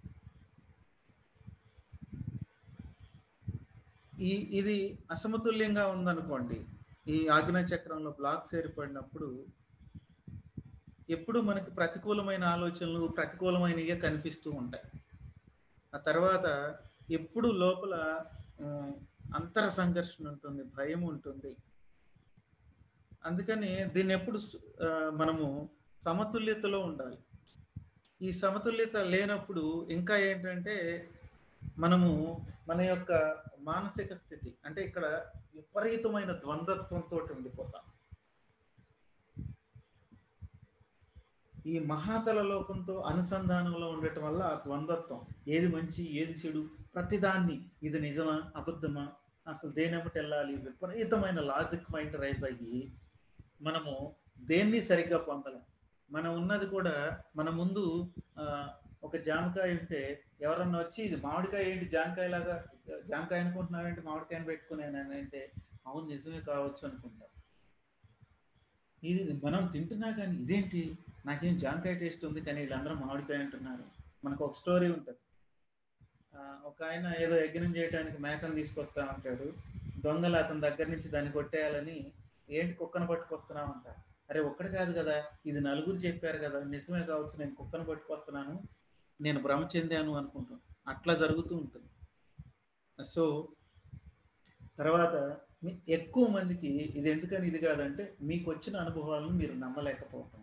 ఈ ఇది అసమతుల్యంగా ఉందనుకోండి ఈ ఆగ్నేయ చక్రంలో బ్లాక్స్ ఏర్పడినప్పుడు ఎప్పుడు మనకి ప్రతికూలమైన ఆలోచనలు ప్రతికూలమైనవే కనిపిస్తూ ఉంటాయి ఆ తర్వాత ఎప్పుడు లోపల ఉమ్, అంతర సంఘర్షణ ఉంటుంది భయం ఉంటుంది అందుకని దీన్ని ఎప్పుడు స్- ఆ, మనము సమతుల్యతలో ఉండాలి ఈ సమతుల్యత లేనప్పుడు ఇంకా ఏంటంటే మనము మన యొక్క మానసిక స్థితి అంటే ఇక్కడ విపరీతమైన ద్వంద్వత్వంతో ఉండిపోతాం ఈ మహాతల లోకంతో అనుసంధానంలో ఉండటం వల్ల ఆ ద్వంద్వత్వం ఏది మంచి ఏది చెడు ప్రతిదాన్ని ఇది నిజమా అబద్ధమా అసలు దేనెమ్మటి వెళ్ళాలి విపరీతమైన లాజిక్ మైండ్ రైజ్ అయ్యి మనము దేన్ని సరిగ్గా పొందలేం మనం ఉన్నది కూడా మన ముందు ఆ, ఒక జామకాయ ఉంటే ఎవరన్నా వచ్చి ఇది మామిడికాయ ఏంటి జామకాయ లాగా జామకాయ అనుకుంటున్నావేంటి మామిడికాయని పెట్టుకున్నాను అంటే అవును నిజమే కావచ్చు అనుకుంటా ఇది మనం తింటున్నా కానీ ఇదేంటి నాకేం జామకాయ టేస్ట్ ఉంది కానీ వీళ్ళందరూ మామిడికాయ అంటున్నారు మనకు ఒక స్టోరీ ఉంటుంది ఆ, ఒక ఆయన ఏదో యజ్ఞం చేయడానికి మేకను తీసుకొస్తా ఉంటాడు దొంగలు అతని దగ్గర నుంచి దాన్ని కొట్టేయాలని ఏంటి కుక్కను పట్టుకొస్తున్నావు అంటారు అరే ఒక్కటి కాదు కదా ఇది నలుగురు చెప్పారు కదా నిజమే కావచ్చు నేను కుక్కను పట్టుకొస్తున్నాను నేను భ్రమ చెందాను అనుకుంటాను అట్లా జరుగుతూ ఉంటుంది సో తర్వాత మీ- ఎక్కువ మందికి ఇది ఎందుకని ఇది కాదంటే మీకు వచ్చిన అనుభవాలను మీరు నమ్మలేకపోవటం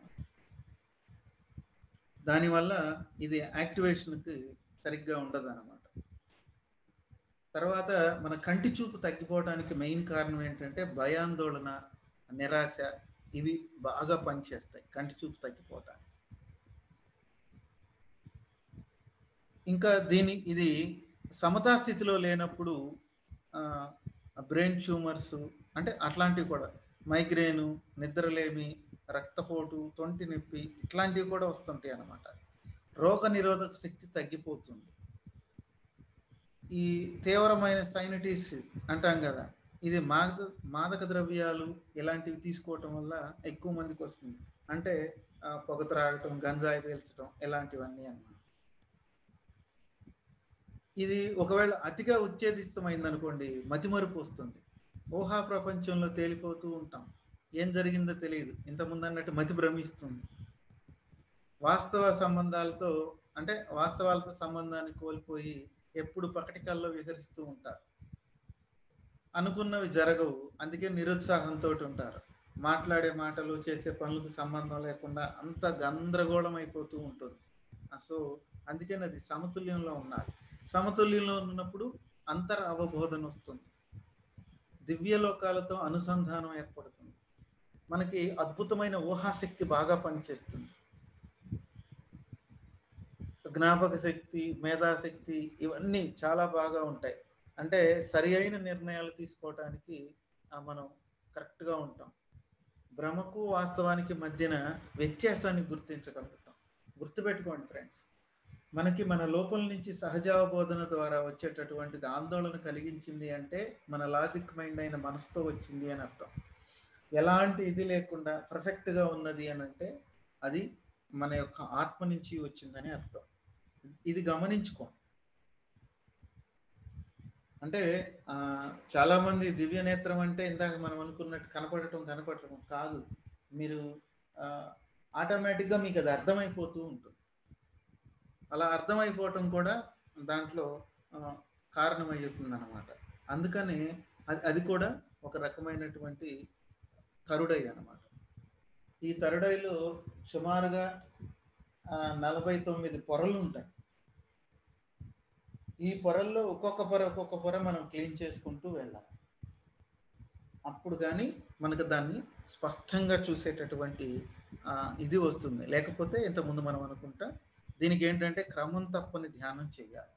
దానివల్ల ఇది యాక్టివేషన్కి సరిగ్గా ఉండదు అనమాట తర్వాత మన కంటి చూపు తగ్గిపోవడానికి మెయిన్ కారణం ఏంటంటే భయాందోళన నిరాశ ఇవి బాగా పనిచేస్తాయి కంటి చూపు తగ్గిపోవటానికి ఇంకా దీని ఇది సమతా స్థితిలో లేనప్పుడు బ్రెయిన్ ట్యూమర్స్ అంటే అట్లాంటివి కూడా మైగ్రేను నిద్రలేమి రక్తపోటు తొంటి నొప్పి ఇట్లాంటివి కూడా వస్తుంటాయి అన్నమాట రోగ నిరోధక శక్తి తగ్గిపోతుంది ఈ తీవ్రమైన సైనటిస్ అంటాం కదా ఇది మాద మాదక ద్రవ్యాలు ఇలాంటివి తీసుకోవటం వల్ల ఎక్కువ మందికి వస్తుంది అంటే ఆ, పొగ త్రాగటం గంజాయి పీల్చడం ఇలాంటివన్నీ అన్నమాట ఇది ఒకవేళ అతిగా ఉచ్ఛేదిస్తమైంది అనుకోండి మతిమరుపు వస్తుంది ఊహా ప్రపంచంలో తేలిపోతూ ఉంటాం ఏం జరిగిందో తెలియదు ఇంతకుముందు అన్నట్టు మతి భ్రమిస్తుంది వాస్తవ సంబంధాలతో అంటే వాస్తవాలతో సంబంధాన్ని కోల్పోయి ఎప్పుడు పకటికల్లో విహరిస్తూ ఉంటారు అనుకున్నవి జరగవు అందుకే నిరుత్సాహంతో ఉంటారు మాట్లాడే మాటలు చేసే పనులకు సంబంధం లేకుండా అంత గందరగోళం అయిపోతూ ఉంటుంది సో అందుకని అది సమతుల్యంలో ఉండాలి సమతుల్యంలో ఉన్నప్పుడు అంతర అవబోధన వస్తుంది దివ్య లోకాలతో అనుసంధానం ఏర్పడుతుంది మనకి అద్భుతమైన ఊహాశక్తి బాగా పనిచేస్తుంది జ్ఞాపక శక్తి మేధాశక్తి ఇవన్నీ చాలా బాగా ఉంటాయి అంటే సరి అయిన నిర్ణయాలు తీసుకోవటానికి ఆ, మనం కరెక్ట్గా ఉంటాం భ్రమకు వాస్తవానికి మధ్యన వ్యత్యాసాన్ని గుర్తించగలుగుతాం గుర్తుపెట్టుకోండి ఫ్రెండ్స్ మనకి మన లోపల నుంచి సహజావబోధన ద్వారా వచ్చేటటువంటిది ఆందోళన కలిగించింది అంటే మన లాజిక్ మైండ్ అయిన మనసుతో వచ్చింది అని అర్థం ఎలాంటి ఇది లేకుండా పర్ఫెక్ట్గా ఉన్నది అని అంటే అది మన యొక్క ఆత్మ నుంచి వచ్చిందని అర్థం ఇది గమనించుకో అంటే ఆ, చాలా మంది దివ్య నేత్రం అంటే ఇందాక మనం అనుకున్నట్టు కనపడటం కనపడటం కాదు మీరు ఆటోమేటిక్గా మీకు అది అర్థమైపోతూ ఉంటుంది అలా అర్థమైపోవటం కూడా దాంట్లో ఆ, కారణమవుతుంది అనమాట అందుకని అది అది కూడా ఒక రకమైనటువంటి తరుడై అన్నమాట ఈ తరుడైలో సుమారుగా ఆ, నలభై తొమ్మిది పొరలు ఉంటాయి ఈ పొరల్లో ఒక్కొక్క పొర ఒక్కొక్క పొర మనం క్లీన్ చేసుకుంటూ వెళ్ళాలి అప్పుడు కానీ మనకు దాన్ని స్పష్టంగా చూసేటటువంటి ఆ, ఇది వస్తుంది లేకపోతే ఇంతకుముందు మనం అనుకుంటా దీనికి ఏంటంటే క్రమం తప్పని ధ్యానం చేయాలి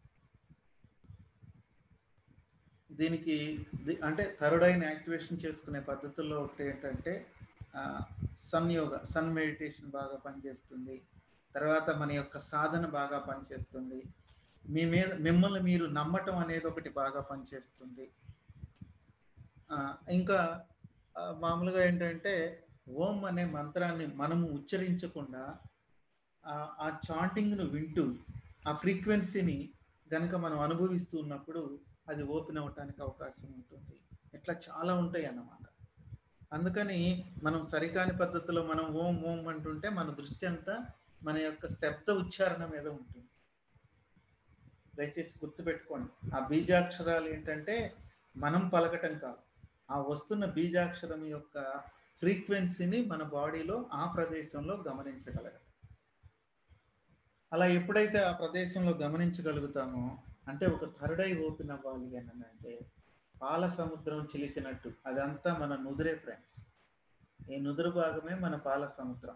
దీనికి ది- అంటే థర్డ్ ఐన్ యాక్టివేషన్ చేసుకునే పద్ధతుల్లో ఒకటి ఏంటంటే సన్ యోగా సన్ మెడిటేషన్ బాగా పనిచేస్తుంది తర్వాత మన యొక్క సాధన బాగా పనిచేస్తుంది మీ మీద మిమ్మల్ని మీరు నమ్మటం అనేది ఒకటి బాగా పనిచేస్తుంది ఆ, ఇంకా ఆ, మామూలుగా ఏంటంటే ఓం అనే మంత్రాన్ని మనము ఉచ్చరించకుండా ఆ- ఆ చాంటింగ్ను వింటూ ఆ ఫ్రీక్వెన్సీని గనక మనం అనుభవిస్తూ ఉన్నప్పుడు అది ఓపెన్ అవ్వటానికి అవకాశం ఉంటుంది ఇట్లా చాలా ఉంటాయి అన్నమాట అందుకని మనం సరికాని పద్ధతిలో మనం ఓం ఓం అంటుంటే మన దృష్టి అంతా మన యొక్క శబ్ద ఉచ్చారణ మీద ఉంటుంది దయచేసి గుర్తుపెట్టుకోండి ఆ బీజాక్షరాలు ఏంటంటే మనం పలకటం కాదు ఆ వస్తున్న బీజాక్షరం యొక్క ఫ్రీక్వెన్సీని మన బాడీలో ఆ ప్రదేశంలో గమనించగలగాలి అలా ఎప్పుడైతే ఆ ప్రదేశంలో గమనించగలుగుతామో అంటే ఒక థర్డ్ ఐ ఓపెన్ అవ్వాలి అని అంటే పాల సముద్రం చిలికినట్టు అదంతా మన నుదురే ఫ్రెండ్స్ ఈ నుదురు భాగమే మన పాల సముద్రం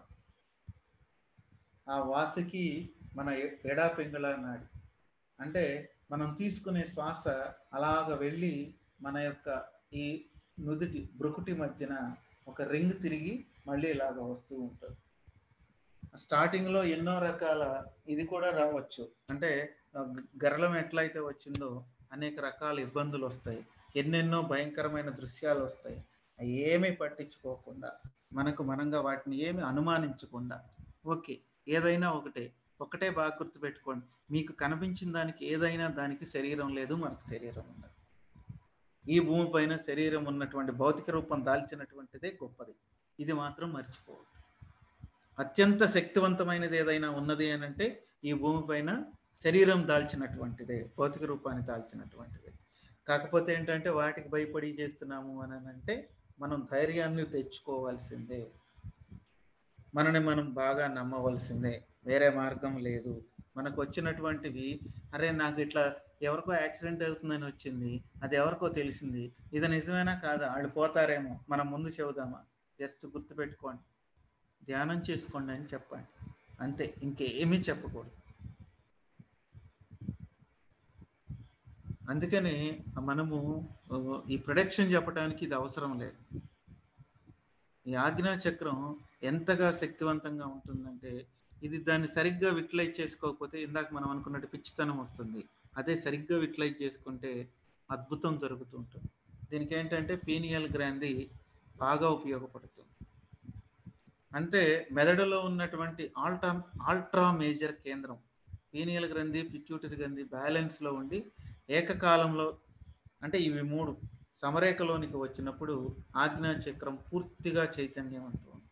ఆ వాసుకి మన ఎ- ఎడా పింగళ నాడి అంటే మనం తీసుకునే శ్వాస అలాగ వెళ్ళి మన యొక్క ఈ నుదుటి బ్రుకుటి మధ్యన ఒక రింగ్ తిరిగి మళ్ళీ ఇలాగ వస్తూ ఉంటుంది స్టార్టింగ్ లో ఎన్నో రకాల ఇది కూడా రావచ్చు అంటే ఆ, గ- గరళం ఎట్లయితే వచ్చిందో అనేక రకాల ఇబ్బందులు వస్తాయి ఎన్నెన్నో భయంకరమైన దృశ్యాలు వస్తాయి అవి ఏమీ పట్టించుకోకుండా మనకు మనంగా వాటిని ఏమి అనుమానించకుండా ఓకే ఏదైనా ఒకటే ఒకటే బాగా గుర్తుపెట్టుకోండి మీకు కనిపించిన దానికి ఏదైనా దానికి శరీరం లేదు మనకు శరీరం ఉండదు ఈ భూమి పైన శరీరం ఉన్నటువంటి భౌతిక రూపం దాల్చినటువంటిదే గొప్పది ఇది మాత్రం మర్చిపోవద్దు అత్యంత శక్తివంతమైనది ఏదైనా ఉన్నది అని అంటే ఈ భూమి పైన శరీరం దాల్చినటువంటిదే భౌతిక రూపాన్ని దాల్చినటువంటిదే కాకపోతే ఏంటంటే వాటికి భయపడి చేస్తున్నాము అని అంటే మనం ధైర్యాన్ని తెచ్చుకోవాల్సిందే మనని మనం బాగా నమ్మవలసిందే వేరే మార్గం లేదు మనకు వచ్చినటువంటివి అరే నాకు ఇట్లా ఎవరికో యాక్సిడెంట్ అవుతుందని వచ్చింది అది ఎవరికో తెలిసింది ఇది నిజమేనా కాదా వాళ్ళు పోతారేమో మనం ముందు చెబుదామా జస్ట్ గుర్తుపెట్టుకోండి ధ్యానం చేసుకోండి అని చెప్పండి అంతే ఇంకేమీ చెప్పకూడదు అందుకని మనము ఆ, ఈ ప్రొడక్షన్ చెప్పడానికి ఇది అవసరం లేదు ఈ ఆజ్ఞా చక్రం ఎంతగా శక్తివంతంగా ఉంటుందంటే ఇది దాన్ని సరిగ్గా విట్లైజ్ చేసుకోకపోతే ఇందాక మనం అనుకున్నట్టు పిచ్చితనం వస్తుంది అదే సరిగ్గా విట్లైజ్ చేసుకుంటే అద్భుతం జరుగుతూ ఉంటుంది దీనికి ఏంటంటే పీనియల్ గ్రాంధి బాగా ఉపయోగపడుతుంది అంటే మెదడులో ఉన్నటువంటి ఆల్టా ఆల్ట్రా మేజర్ కేంద్రం పీనియల్ గ్రంథి పిచ్యూటరీ గ్రంథి బ్యాలెన్స్లో ఉండి ఏకకాలంలో అంటే ఇవి మూడు సమరేఖలోనికి వచ్చినప్పుడు ఆజ్ఞా చక్రం పూర్తిగా చైతన్యవంతం ఉంటుంది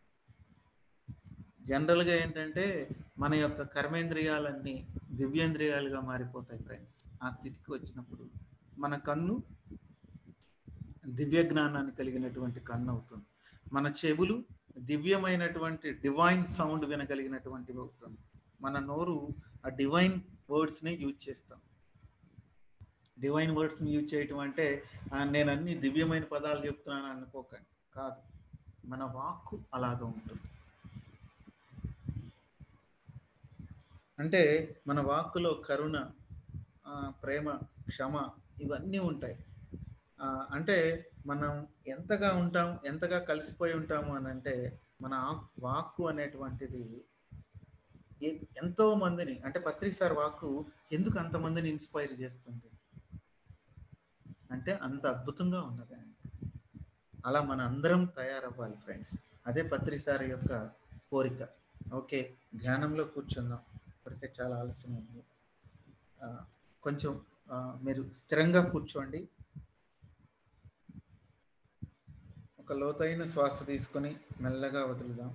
జనరల్గా ఏంటంటే మన యొక్క కర్మేంద్రియాలన్నీ దివ్యేంద్రియాలుగా మారిపోతాయి ఫ్రెండ్స్ ఆ స్థితికి వచ్చినప్పుడు మన కన్ను దివ్య జ్ఞానాన్ని కలిగినటువంటి కన్ను అవుతుంది మన చెవులు దివ్యమైనటువంటి డివైన్ సౌండ్ వినగలిగినటువంటివి అవుతుంది మన నోరు ఆ డివైన్ వర్డ్స్ని యూజ్ చేస్తాం డివైన్ వర్డ్స్ని యూజ్ చేయటం అంటే ఆ, నేను అన్ని దివ్యమైన పదాలు చెప్తున్నాను అనుకోకండి కాదు మన వాక్కు అలాగా ఉంటుంది అంటే మన వాక్కులో కరుణ ఆ, ప్రేమ క్షమ ఇవన్నీ ఉంటాయి ఆ, అంటే మనం ఎంతగా ఉంటాం ఎంతగా కలిసిపోయి ఉంటాము అని అంటే మన ఆ- వాక్కు అనేటువంటిది ఎ- ఎంతో మందిని అంటే పత్రిక సార్ వాక్కు ఎందుకు అంతమందిని ఇన్స్పైర్ చేస్తుంది అంటే అంత అద్భుతంగా ఉన్నది ఆయన అలా మన అందరం తయారవ్వాలి ఫ్రెండ్స్ అదే పత్రిక సార్ యొక్క కోరిక ఓకే ధ్యానంలో కూర్చుందాం ఇప్పటికే చాలా ఆలస్యమైంది ఆ, కొంచెం ఆ, మీరు స్థిరంగా కూర్చోండి ఒక లోతైన శ్వాస తీసుకొని మెల్లగా వదులుదాం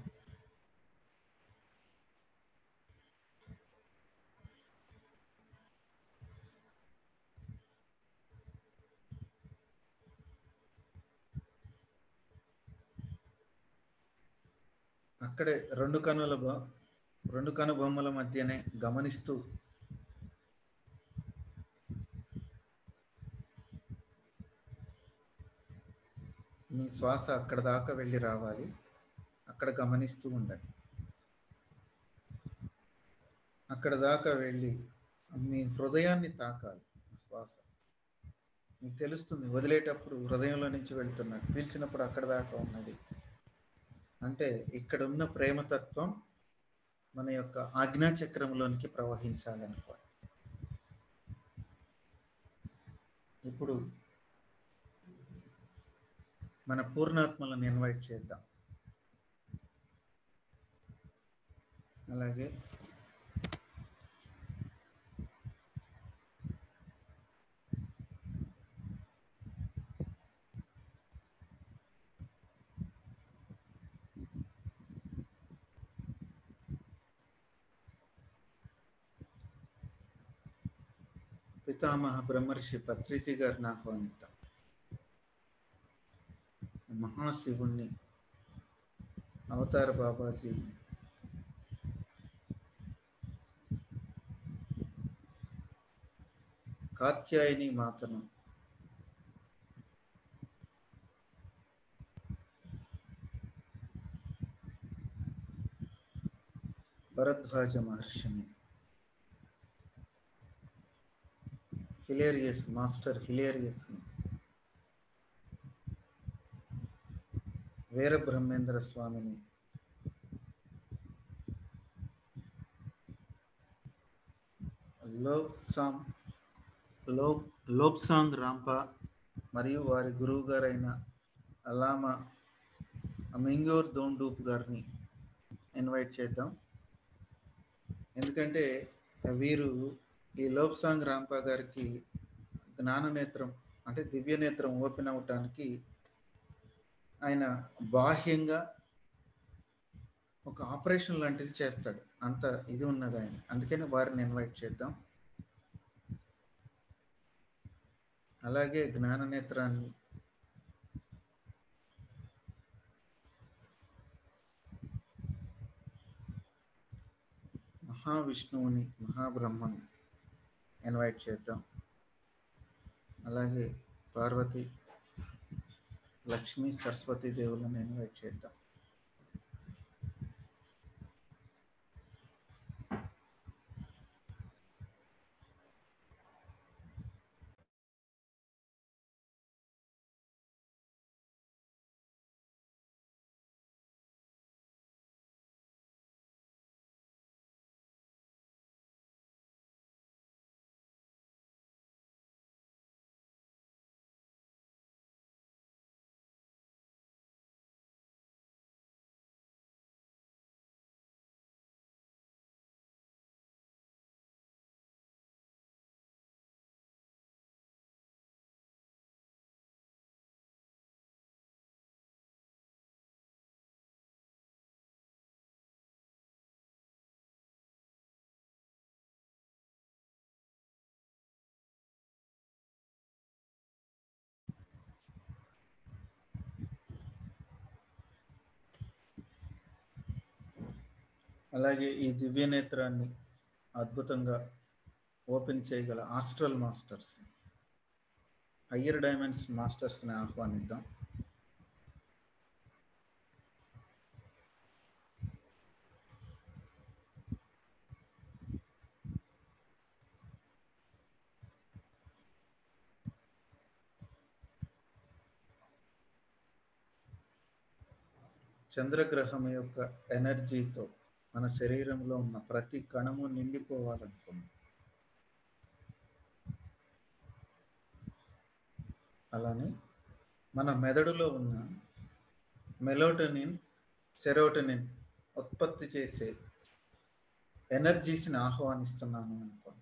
అక్కడే రెండు కనుల బొ- రెండు కను బొమ్మల మధ్యనే గమనిస్తూ మీ శ్వాస అక్కడ దాకా వెళ్ళి రావాలి అక్కడ గమనిస్తూ ఉండండి అక్కడ దాకా వెళ్ళి మీ హృదయాన్ని తాకాలి ఆ శ్వాస మీకు తెలుస్తుంది వదిలేటప్పుడు హృదయంలో నుంచి వెళ్తున్నట్టు పీల్చినప్పుడు అక్కడ దాకా ఉన్నది అంటే ఇక్కడ ఉన్న ప్రేమతత్వం మన యొక్క ఆజ్ఞా చక్రంలోనికి ప్రవహించాలనుకోండి ఇప్పుడు మన పూర్ణాత్మలను ఇన్వైట్ చేద్దాం అలాగే పితామహ బ్రహ్మర్షి పత్రిజీ గారిని ఆహ్వానిద్దాం మహాశివుణ్ణి అవతార బాబాజీ కాత్యాయని మాతను భరద్వాజ మహర్షిని హిలేరియస్ మాస్టర్ హిలేరియస్ని వీరబ్రహ్మేంద్ర స్వామిని లోక్సాంగ్ లో లోక్సాంగ్ రాంపా మరియు వారి గురువు గారైన అలామా అమింగోర్ దోండూప్ గారిని ఇన్వైట్ చేద్దాం ఎందుకంటే వీరు ఈ లోక్సాంగ్ రాంపా గారికి జ్ఞాన నేత్రం అంటే దివ్య నేత్రం ఓపెన్ అవటానికి ఆయన బాహ్యంగా ఒక ఆపరేషన్ లాంటిది చేస్తాడు అంత ఇది ఉన్నది ఆయన అందుకని వారిని ఇన్వైట్ చేద్దాం అలాగే జ్ఞాన నేత్రాన్ని మహావిష్ణువుని మహాబ్రహ్మను ఇన్వైట్ చేద్దాం అలాగే పార్వతి లక్ష్మీ సరస్వతి దేవులను ఇన్వైట్ చేద్దాం అలాగే ఈ దివ్య నేత్రాన్ని అద్భుతంగా ఓపెన్ చేయగల ఆస్ట్రల్ మాస్టర్స్ హయ్యర్ డైమెన్షన్ మాస్టర్స్ని ఆహ్వానిద్దాం చంద్రగ్రహం యొక్క ఎనర్జీతో మన శరీరంలో ఉన్న ప్రతి కణము నిండిపోవాలనుకుంది అలానే మన మెదడులో ఉన్న మెలోటనిన్ సెరోటనిన్ ఉత్పత్తి చేసే ఎనర్జీస్ని ఆహ్వానిస్తున్నాను అనుకోండి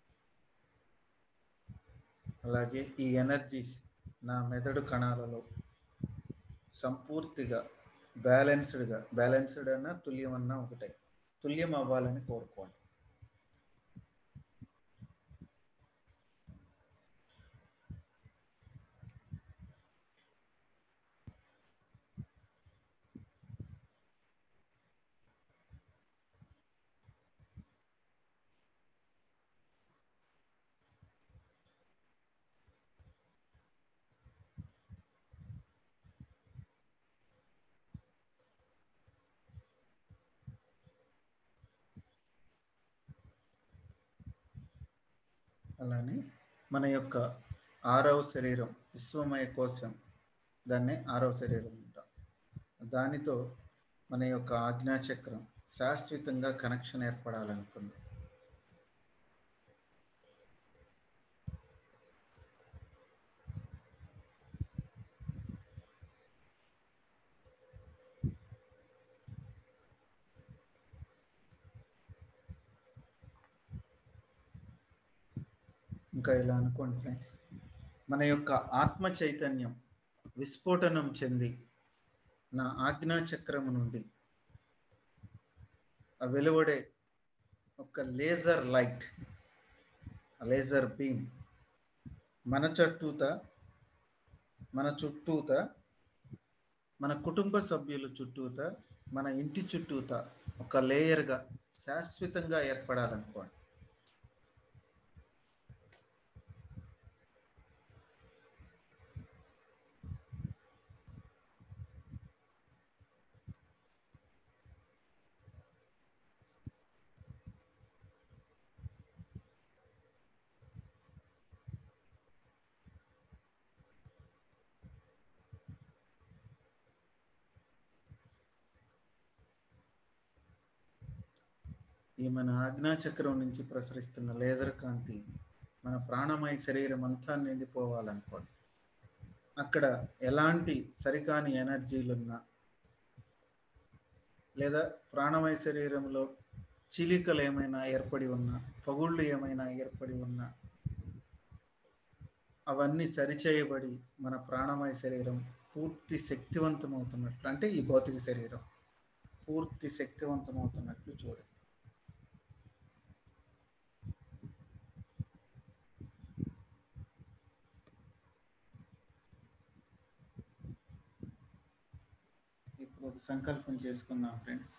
అలాగే ఈ ఎనర్జీస్ నా మెదడు కణాలలో సంపూర్తిగా బ్యాలెన్స్డ్గా బ్యాలెన్స్డ్ అన్నా తుల్యం అన్నా ఒకటే తుల్యం అవ్వాలని కోరుకోండి అలానే మన యొక్క ఆరవ శరీరం విశ్వమయ కోశం దాన్నే ఆరవ శరీరం అంటాం దానితో మన యొక్క ఆజ్ఞాచక్రం శాశ్వతంగా కనెక్షన్ ఏర్పడాలనుకుంది ఇంకా ఇలా అనుకోండి ఫ్రెండ్స్ మన యొక్క ఆత్మ చైతన్యం విస్ఫోటనం చెంది నా ఆజ్ఞా చక్రము నుండి ఆ వెలువడే ఒక లేజర్ లైట్ లేజర్ బీమ్ మన చుట్టూత మన చుట్టూత మన కుటుంబ సభ్యుల చుట్టూత మన ఇంటి చుట్టూత ఒక లేయర్గా శాశ్వతంగా ఏర్పడాలనుకోండి ఈ మన ఆజ్ఞాచక్రం నుంచి ప్రసరిస్తున్న లేజర్ కాంతి మన ప్రాణమయ శరీరం అంతా నిండిపోవాలనుకోండి అక్కడ ఎలాంటి సరికాని ఎనర్జీలున్నా లేదా ప్రాణమయ శరీరంలో చీలికలు ఏమైనా ఏర్పడి ఉన్నా పగుళ్ళు ఏమైనా ఏర్పడి ఉన్నా అవన్నీ సరిచేయబడి మన ప్రాణమయ శరీరం పూర్తి శక్తివంతమవుతున్నట్లు అంటే ఈ భౌతిక శరీరం పూర్తి శక్తివంతమవుతున్నట్లు చూడండి ఇప్పుడు ఒక సంకల్పం చేసుకున్నాం ఫ్రెండ్స్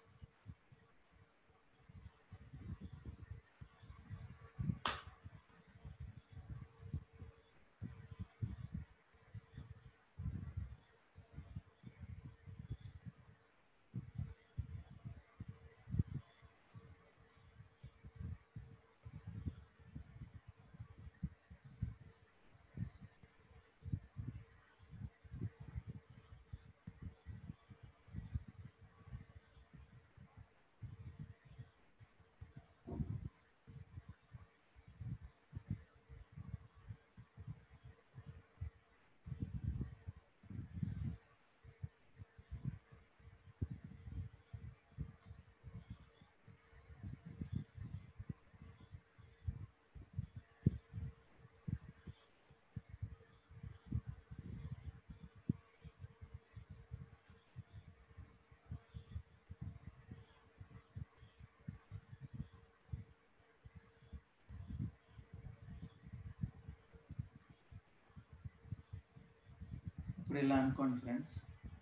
ఇప్పుడు ఇలా అనుకోండి ఫ్రెండ్స్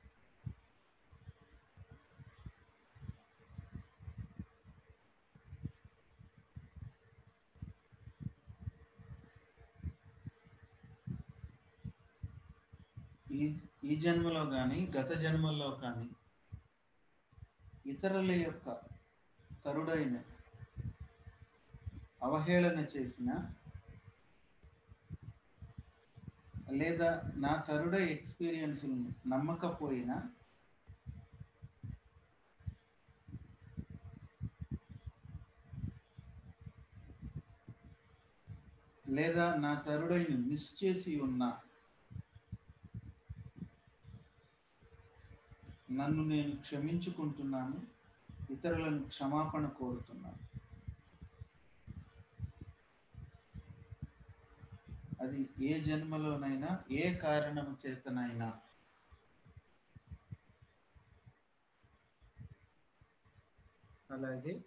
ఈ ఈ జన్మలో కానీ గత జన్మల్లో కానీ ఇతరుల యొక్క తరుడైన అవహేళన చేసిన లేదా నా తరుడ ఎక్స్పీరియన్స్ నమ్మకపోయినా లేదా నా తరుడైన మిస్ చేసి ఉన్న నన్ను నేను క్షమించుకుంటున్నాను ఇతరులను క్షమాపణ కోరుతున్నాను అది ఏ జన్మలోనైనా ఏ కారణం చేతనైనా అలాగే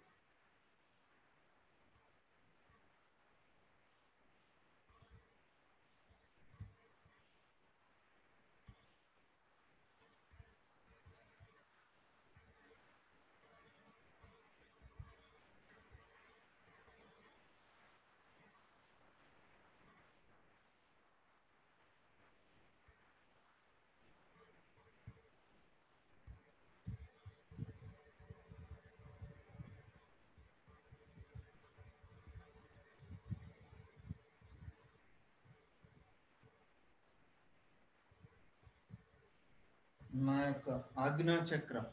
నా యొక్క ఆజ్ఞా చక్రం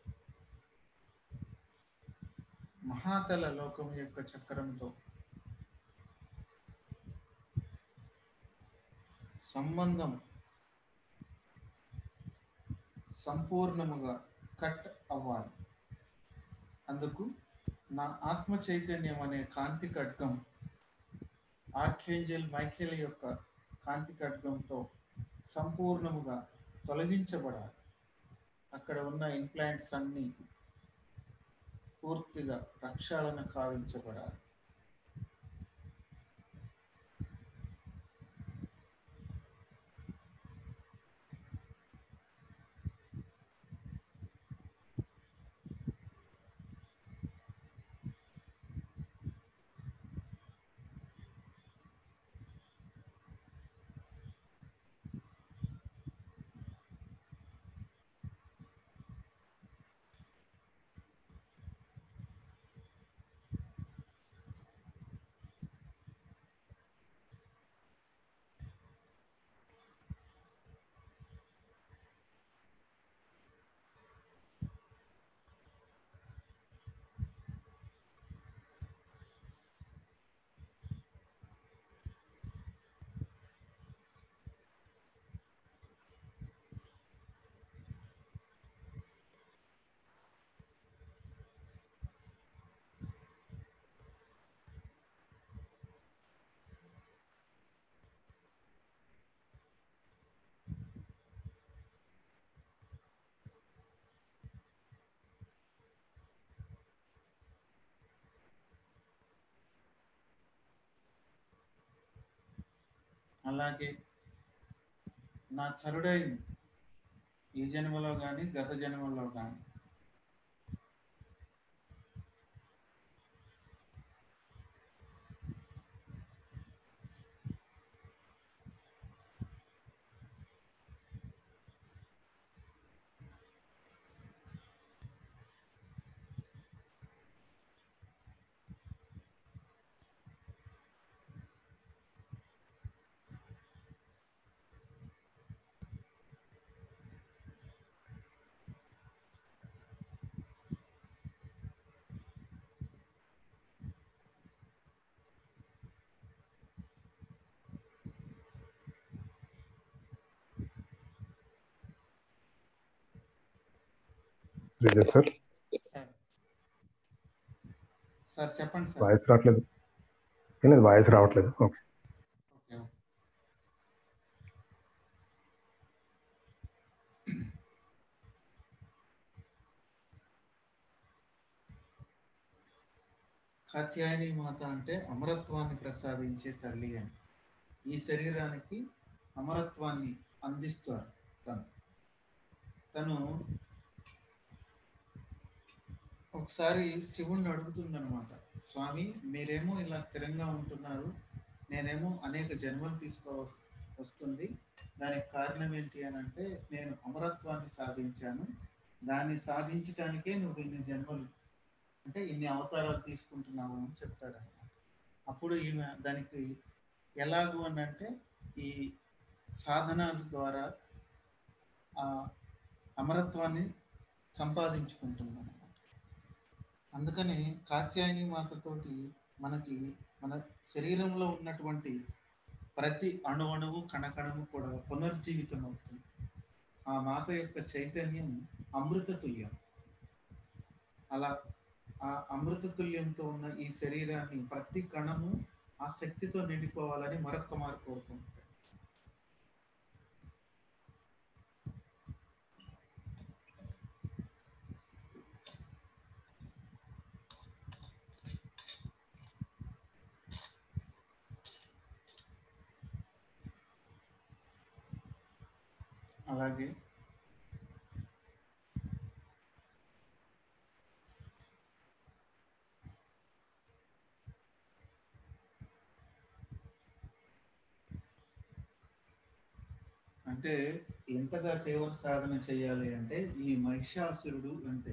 మహాతల లోకం యొక్క చక్రంతో సంబంధం సంపూర్ణముగా కట్ అవ్వాలి అందుకు నా ఆత్మ చైతన్యం అనే కాంతి ఖడ్గం ఆర్కేంజల్ మైఖేల్ యొక్క కాంతి ఖడ్గంతో సంపూర్ణముగా తొలగించబడాలి అక్కడ ఉన్న ఇంప్లాంట్స్ అన్నీ పూర్తిగా ప్రక్షాళన కావించబడాలి అలాగే నా థరుడైన్ ఈ జన్మలో కానీ గత జన్మలో కానీ శ్రీధర్ సార్ సార్ చెప్పండి సార్ వాయిస్ రావట్లేదు ఏం లేదు వాయిస్ రావట్లేదు ఓకే ఓకే కాత్యాయని మాత అంటే అమరత్వాన్ని ప్రసాదించే తల్లి అని ఈ శరీరానికి అమరత్వాన్ని అందిస్తారు తను తను ఒకసారి శివుణ్ణి అడుగుతుందనమాట స్వామి మీరేమో ఇలా స్థిరంగా ఉంటున్నారు నేనేమో అనేక జన్మలు తీసుకో వస్తుంది దానికి కారణం ఏంటి అని అంటే నేను అమరత్వాన్ని సాధించాను దాన్ని సాధించటానికే నువ్వు ఇన్ని జన్మలు అంటే ఇన్ని అవతారాలు తీసుకుంటున్నావు అని చెప్తాడు అనమాట అప్పుడు ఈమె దానికి ఎలాగూ అని అంటే ఈ సాధనాల ద్వారా ఆ అమరత్వాన్ని సంపాదించుకుంటుంది అనమాట అందుకని కాత్యాయని మాతతోటి మనకి మన శరీరంలో ఉన్నటువంటి ప్రతి అణు అణువు కణకణము కూడా పునర్జీవితం అవుతుంది ఆ మాత యొక్క చైతన్యం అమృత తుల్యం అలా ఆ అమృత తుల్యంతో ఉన్న ఈ శరీరాన్ని ప్రతి కణము ఆ శక్తితో నిండిపోవాలని మరొక్క మారు కోరుకుంటాడు అలాగే అంటే ఎంతగా తీవ్ర సాధన చేయాలి అంటే ఈ మహిషాసురుడు అంటే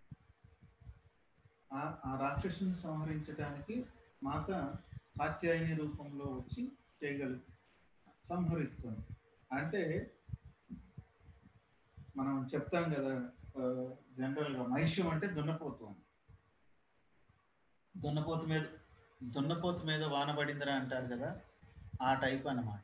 ఆ ఆ రాక్షసుని సంహరించడానికి మాత కాత్యాయని రూపంలో వచ్చి చేయగలు సంహరిస్తుంది అంటే మనం చెప్తాం కదా జనరల్గా మైష్యం అంటే దున్నపోతు అని దున్నపోతు మీద దున్నపోతు మీద వాన పడిందిరా అంటారు కదా ఆ టైప్ అన్నమాట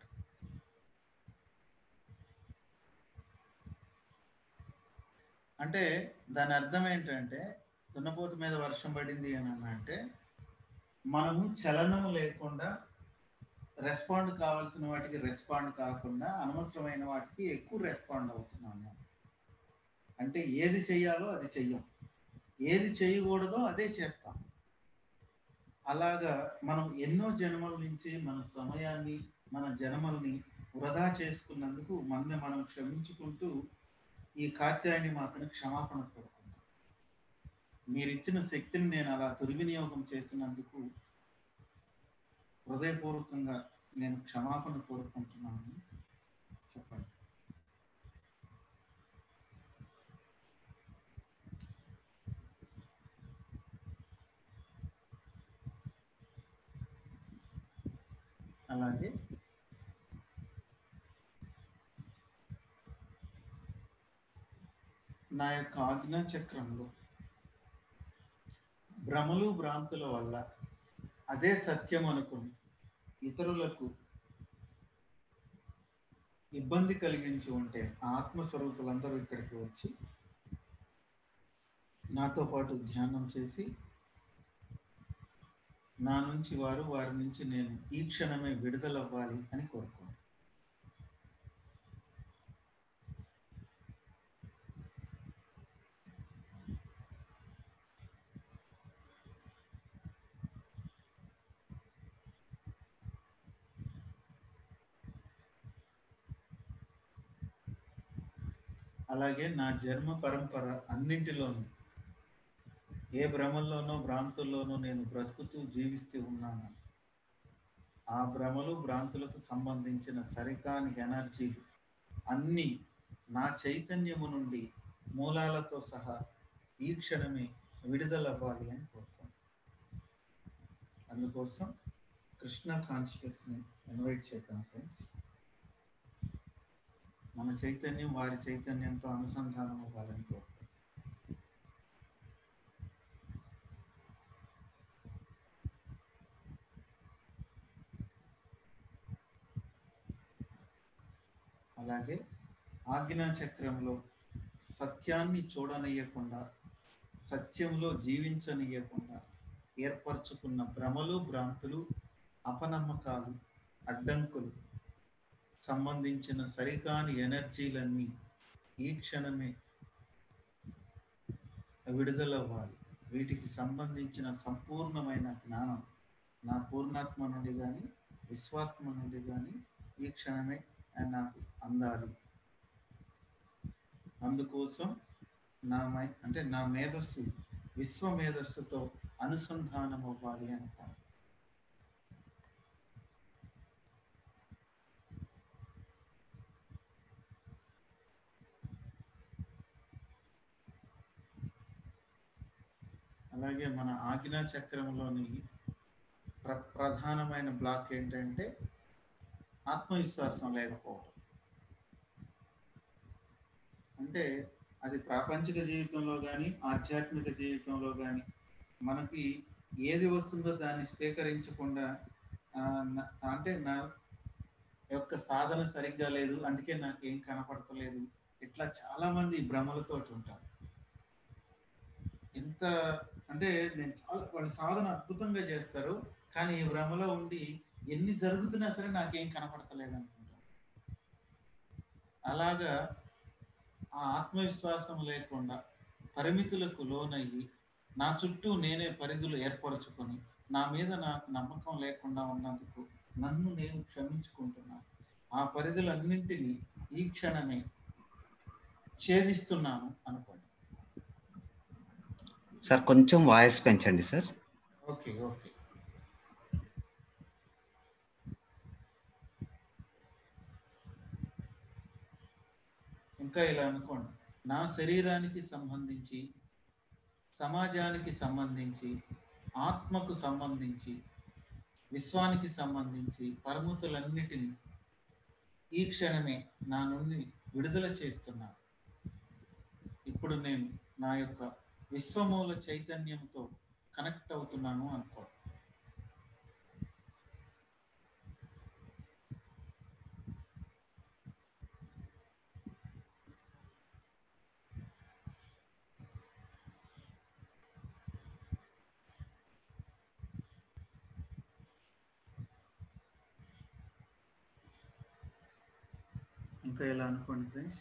అంటే దాని అర్థం ఏంటంటే దున్నపోతు మీద వర్షం పడింది అని అంటే మనము చలనం లేకుండా రెస్పాండ్ కావాల్సిన వాటికి రెస్పాండ్ కాకుండా అనవసరమైన వాటికి ఎక్కువ రెస్పాండ్ అవుతున్నాము అంటే ఏది చెయ్యాలో అది చెయ్యం ఏది చేయకూడదో అదే చేస్తాం అలాగా మనం ఎన్నో జన్మల నుంచి మన సమయాన్ని మన జన్మల్ని వృధా చేసుకున్నందుకు మనని మనం క్షమించుకుంటూ ఈ కాత్యాయని మాతను క్షమాపణ కోరుకుంటాం మీరు ఇచ్చిన శక్తిని నేను అలా దుర్వినియోగం చేసినందుకు హృదయపూర్వకంగా నేను క్షమాపణ కోరుకుంటున్నాను చెప్పండి అలాగే నా యొక్క ఆజ్ఞా చక్రంలో భ్రమలు భ్రాంతుల వల్ల అదే సత్యం అనుకుని ఇతరులకు ఇబ్బంది కలిగించి ఉంటే ఆ ఆత్మస్వరూపులందరూ ఇక్కడికి వచ్చి నాతో పాటు ధ్యానం చేసి నా నుంచి వారు వారి నుంచి నేను ఈ క్షణమే విడుదలవ్వాలి అని కోరుకోను అలాగే నా జన్మ పరంపర అన్నింటిలోనూ ఏ భ్రమల్లోనో భ్రాంతుల్లోనో నేను బ్రతుకుతూ జీవిస్తూ ఉన్నాను ఆ భ్రమలు భ్రాంతులకు సంబంధించిన సరికాని ఎనర్జీ అన్నీ నా చైతన్యము నుండి మూలాలతో సహా ఈ క్షణమే విడుదలవ్వాలి అని కోరుకోండి అందుకోసం కృష్ణ కాన్షియస్ని ఇన్వైట్ చేద్దాం ఫ్రెండ్స్ మన చైతన్యం వారి చైతన్యంతో అనుసంధానం అవ్వాలని కోరుకుంటాం అలాగే ఆజ్ఞా చక్రంలో సత్యాన్ని చూడనీయకుండా సత్యంలో జీవించనీయకుండా ఏర్పరచుకున్న భ్రమలు భ్రాంతులు అపనమ్మకాలు అడ్డంకులు సంబంధించిన సరికాని ఎనర్జీలన్నీ ఈ క్షణమే విడుదలవ్వాలి వీటికి సంబంధించిన సంపూర్ణమైన జ్ఞానం నా పూర్ణాత్మ నుండి కానీ విశ్వాత్మ నుండి కానీ ఈ క్షణమే నాకు అందాలి అందుకోసం నా మై అంటే నా మేధస్సు విశ్వ మేధస్సుతో అనుసంధానం అవ్వాలి అనుకోండి అలాగే మన ఆజ్ఞా చక్రంలోని ప్ర ప్రధానమైన బ్లాక్ ఏంటంటే ఆత్మవిశ్వాసం లేకపోవడం అంటే అది ప్రాపంచిక జీవితంలో కానీ ఆధ్యాత్మిక జీవితంలో కానీ మనకి ఏది వస్తుందో దాన్ని స్వీకరించకుండా అంటే నా యొక్క సాధన సరిగ్గా లేదు అందుకే నాకేం కనపడతలేదు ఇట్లా చాలా మంది భ్రమలతో ఉంటారు ఎంత అంటే నేను చాలా వాళ్ళ సాధన అద్భుతంగా చేస్తారు కానీ ఈ భ్రమలో ఉండి ఎన్ని జరుగుతున్నా సరే నాకేం కనపడతలేదు అనుకుంటారు అలాగా ఆ ఆత్మవిశ్వాసం లేకుండా పరిమితులకు లోనయ్యి నా చుట్టూ నేనే పరిధులు ఏర్పరచుకొని నా మీద నాకు నమ్మకం లేకుండా ఉన్నందుకు నన్ను నేను క్షమించుకుంటున్నాను ఆ పరిధులన్నింటినీ ఈ క్షణమే ఛేదిస్తున్నాను అనుకోండి సార్ కొంచెం వాయిస్ పెంచండి సార్ ఓకే ఓకే ఇంకా ఇలా అనుకోండి నా శరీరానికి సంబంధించి సమాజానికి సంబంధించి ఆత్మకు సంబంధించి విశ్వానికి సంబంధించి పరమతులన్నిటినీ ఈ క్షణమే నా నుండి విడుదల చేస్తున్నాను ఇప్పుడు నేను నా యొక్క విశ్వమూల చైతన్యంతో కనెక్ట్ అవుతున్నాను అనుకో ఇంకా ఎలా అనుకోండి ఫ్రెండ్స్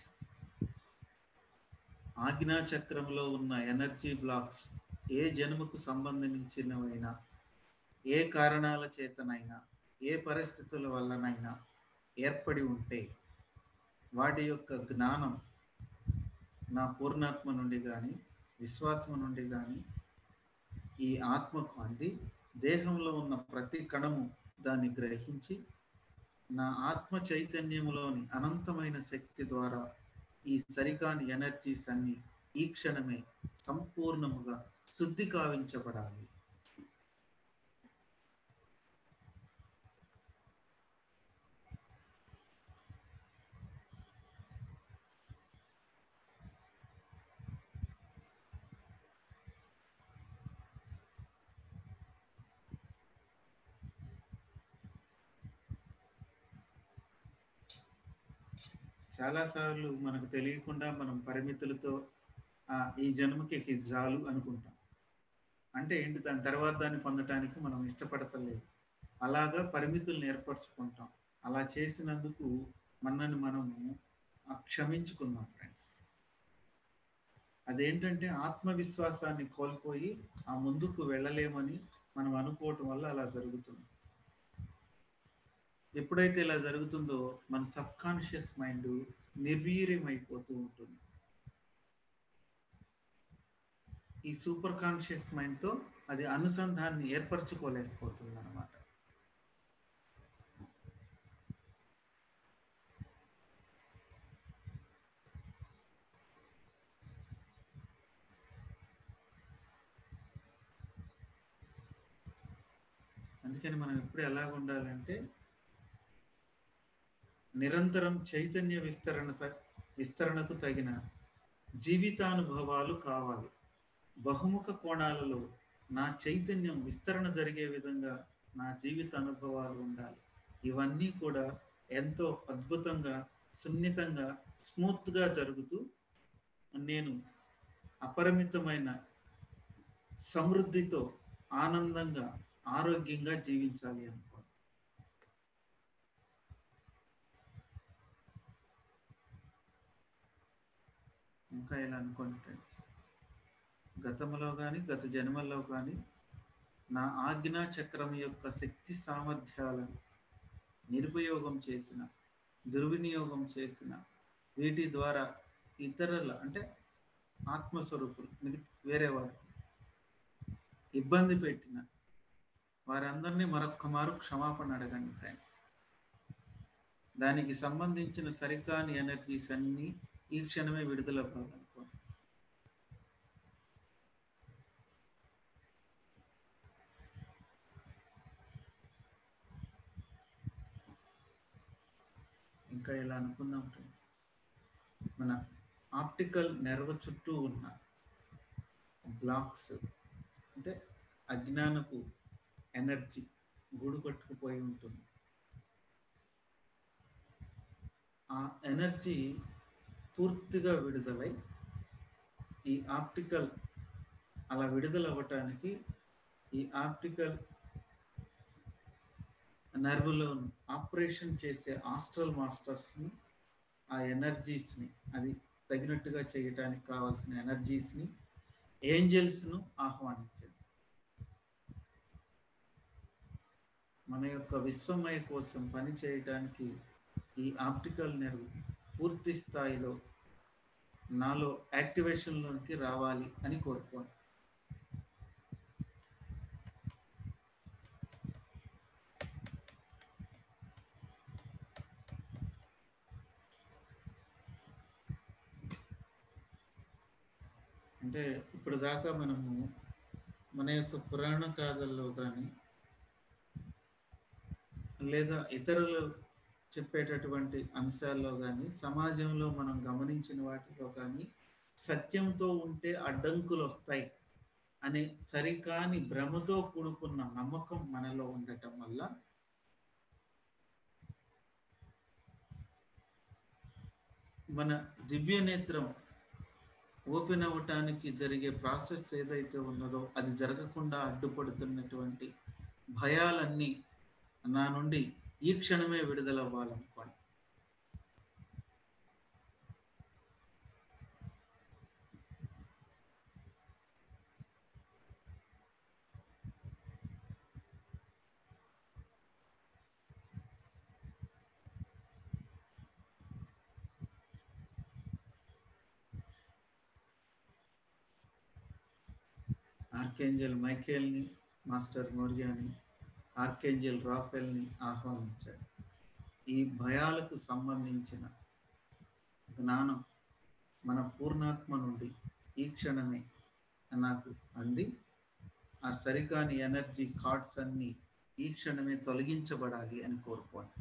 ఆజ్ఞా చక్రంలో ఉన్న ఎనర్జీ బ్లాక్స్ ఏ జన్మకు సంబంధించినవైనా ఏ కారణాల చేతనైనా ఏ పరిస్థితుల వల్లనైనా ఏర్పడి ఉంటే వాటి యొక్క జ్ఞానం నా పూర్ణాత్మ నుండి కానీ విశ్వాత్మ నుండి కానీ ఈ ఆత్మకు అంది దేహంలో ఉన్న ప్రతి కణము దాన్ని గ్రహించి నా ఆత్మ చైతన్యములోని అనంతమైన శక్తి ద్వారా ఈ సరికాని ఎనర్జీస్ అన్ని ఈ క్షణమే సంపూర్ణముగా శుద్ధి కావించబడాలి చాలాసార్లు మనకు తెలియకుండా మనం పరిమితులతో "ఆ, ఈ జన్మకి ఇది చాలు అనుకుంటాం అంటే ఏంటి దాని తర్వాత దాన్ని పొందటానికి మనం ఇష్టపడతలేదు అలాగా పరిమితులను ఏర్పరచుకుంటాం అలా చేసినందుకు మనల్ని మనము ఆ, క్షమించుకుందాం ఫ్రెండ్స్ అదేంటంటే ఆత్మవిశ్వాసాన్ని కోల్పోయి ఆ ముందుకు వెళ్ళలేమని మనం అనుకోవటం వల్ల అలా జరుగుతుంది ఎప్పుడైతే ఇలా జరుగుతుందో మన సబ్ కాన్షియస్ మైండ్ నిర్వీర్యం అయిపోతూ ఉంటుంది ఈ సూపర్ కాన్షియస్ మైండ్తో అది అనుసంధాన్ని ఏర్పరచుకోలేకపోతుంది అనమాట అందుకని మనం ఎప్పుడు ఎలాగ ఉండాలంటే నిరంతరం చైతన్య విస్తరణ త- విస్తరణకు తగిన జీవితానుభవాలు కావాలి బహుముఖ కోణాలలో నా చైతన్యం విస్తరణ జరిగే విధంగా నా జీవిత అనుభవాలు ఉండాలి ఇవన్నీ కూడా ఎంతో అద్భుతంగా సున్నితంగా స్మూత్గా జరుగుతూ నేను అపరిమితమైన సమృద్ధితో ఆనందంగా ఆరోగ్యంగా జీవించాలి అనుకో ఇంకా ఇలా అనుకోండి ఫ్రెండ్స్ గతంలో కానీ గత జన్మల్లో కానీ నా ఆజ్ఞా చక్రం యొక్క శక్తి సామర్థ్యాలను నిరుపయోగం చేసిన దుర్వినియోగం చేసిన వీటి ద్వారా ఇతరుల అంటే ఆత్మస్వరూపులు మిగతా వేరే వారు ఇబ్బంది పెట్టిన వారందరినీ మరొక్క మారు క్షమాపణ అడగండి ఫ్రెండ్స్ దానికి సంబంధించిన సరికాని ఎనర్జీస్ అన్నీ ఈ క్షణమే విడుదల అవ్వాలనుకోండి ఇంకా ఇలా అనుకున్నాం ఫ్రెండ్స్ మన ఆప్టికల్ నెర్వ్ చుట్టూ ఉన్న బ్లాక్స్ అంటే అజ్ఞానపు ఎనర్జీ గూడు కట్టుకుపోయి ఉంటుంది ఆ ఎనర్జీ పూర్తిగా విడుదలై ఈ ఆప్టికల్ అలా విడుదల అవ్వటానికి ఈ ఆప్టికల్ నర్వ్లో ఆపరేషన్ చేసే ఆస్ట్రల్ మాస్టర్స్ని ఆ ఎనర్జీస్ని అది తగినట్టుగా చేయటానికి కావాల్సిన ఎనర్జీస్ని ఏంజల్స్ను ఆహ్వానించండి మన యొక్క విశ్వమయ కోసం పని చేయటానికి ఈ ఆప్టికల్ నెర్వ్ పూర్తి స్థాయిలో నాలో యాక్టివేషన్లోకి రావాలి అని కోరుకోండి అంటే ఇప్పుడు దాకా మనము మన యొక్క పురాణ గాథల్లో కానీ లేదా ఇతరులు చెప్పేటటువంటి అంశాల్లో కానీ సమాజంలో మనం గమనించిన వాటిలో కానీ సత్యంతో ఉంటే అడ్డంకులు వస్తాయి అనే సరికాని భ్రమతో కూడుకున్న నమ్మకం మనలో ఉండటం వల్ల మన దివ్య నేత్రం ఓపెన్ అవ్వటానికి జరిగే ప్రాసెస్ ఏదైతే ఉన్నదో అది జరగకుండా అడ్డుపడుతున్నటువంటి భయాలన్నీ నా నుండి ఈ క్షణమే విడుదలవ్వాలనుకోండి ఆర్కేంజల్ మైకేల్ని మాస్టర్ మోరియాని ఆర్కేంజల్ రాఫెల్ని ఆహ్వానించాడు ఈ భయాలకు సంబంధించిన జ్ఞానం మన పూర్ణాత్మ నుండి ఈ క్షణమే నాకు అంది ఆ సరికాని ఎనర్జీ కార్డ్స్ అన్ని ఈ క్షణమే తొలగించబడాలి అని కోరుకోండి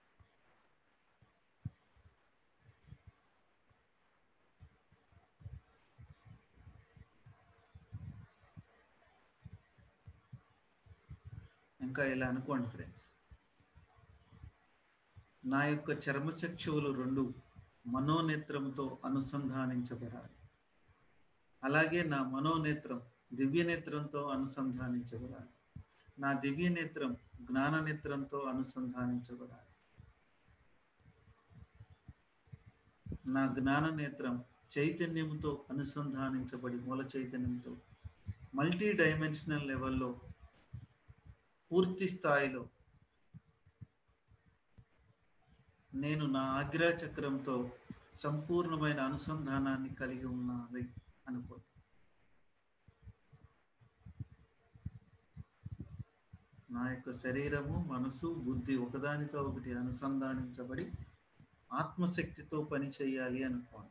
ఇంకా ఇలా అనుకోండి ఫ్రెండ్స్ నా యొక్క చర్మచక్షువులు రెండు మనోనేత్రంతో అనుసంధానించబడాలి అలాగే నా మనోనేత్రం దివ్యనేత్రంతో అనుసంధానించబడాలి నా దివ్యనేత్రం జ్ఞాననేత్రంతో అనుసంధానించబడాలి నా జ్ఞాననేత్రం చైతన్యంతో అనుసంధానించబడి మూల చైతన్యంతో మల్టీ డైమెన్షనల్ లెవెల్లో పూర్తి స్థాయిలో నేను నా ఆగ్రా చక్రంతో సంపూర్ణమైన అనుసంధానాన్ని కలిగి ఉన్నది అనుకో నా యొక్క శరీరము మనసు బుద్ధి ఒకదానితో ఒకటి అనుసంధానించబడి ఆత్మశక్తితో పని చేయాలి అనుకోండి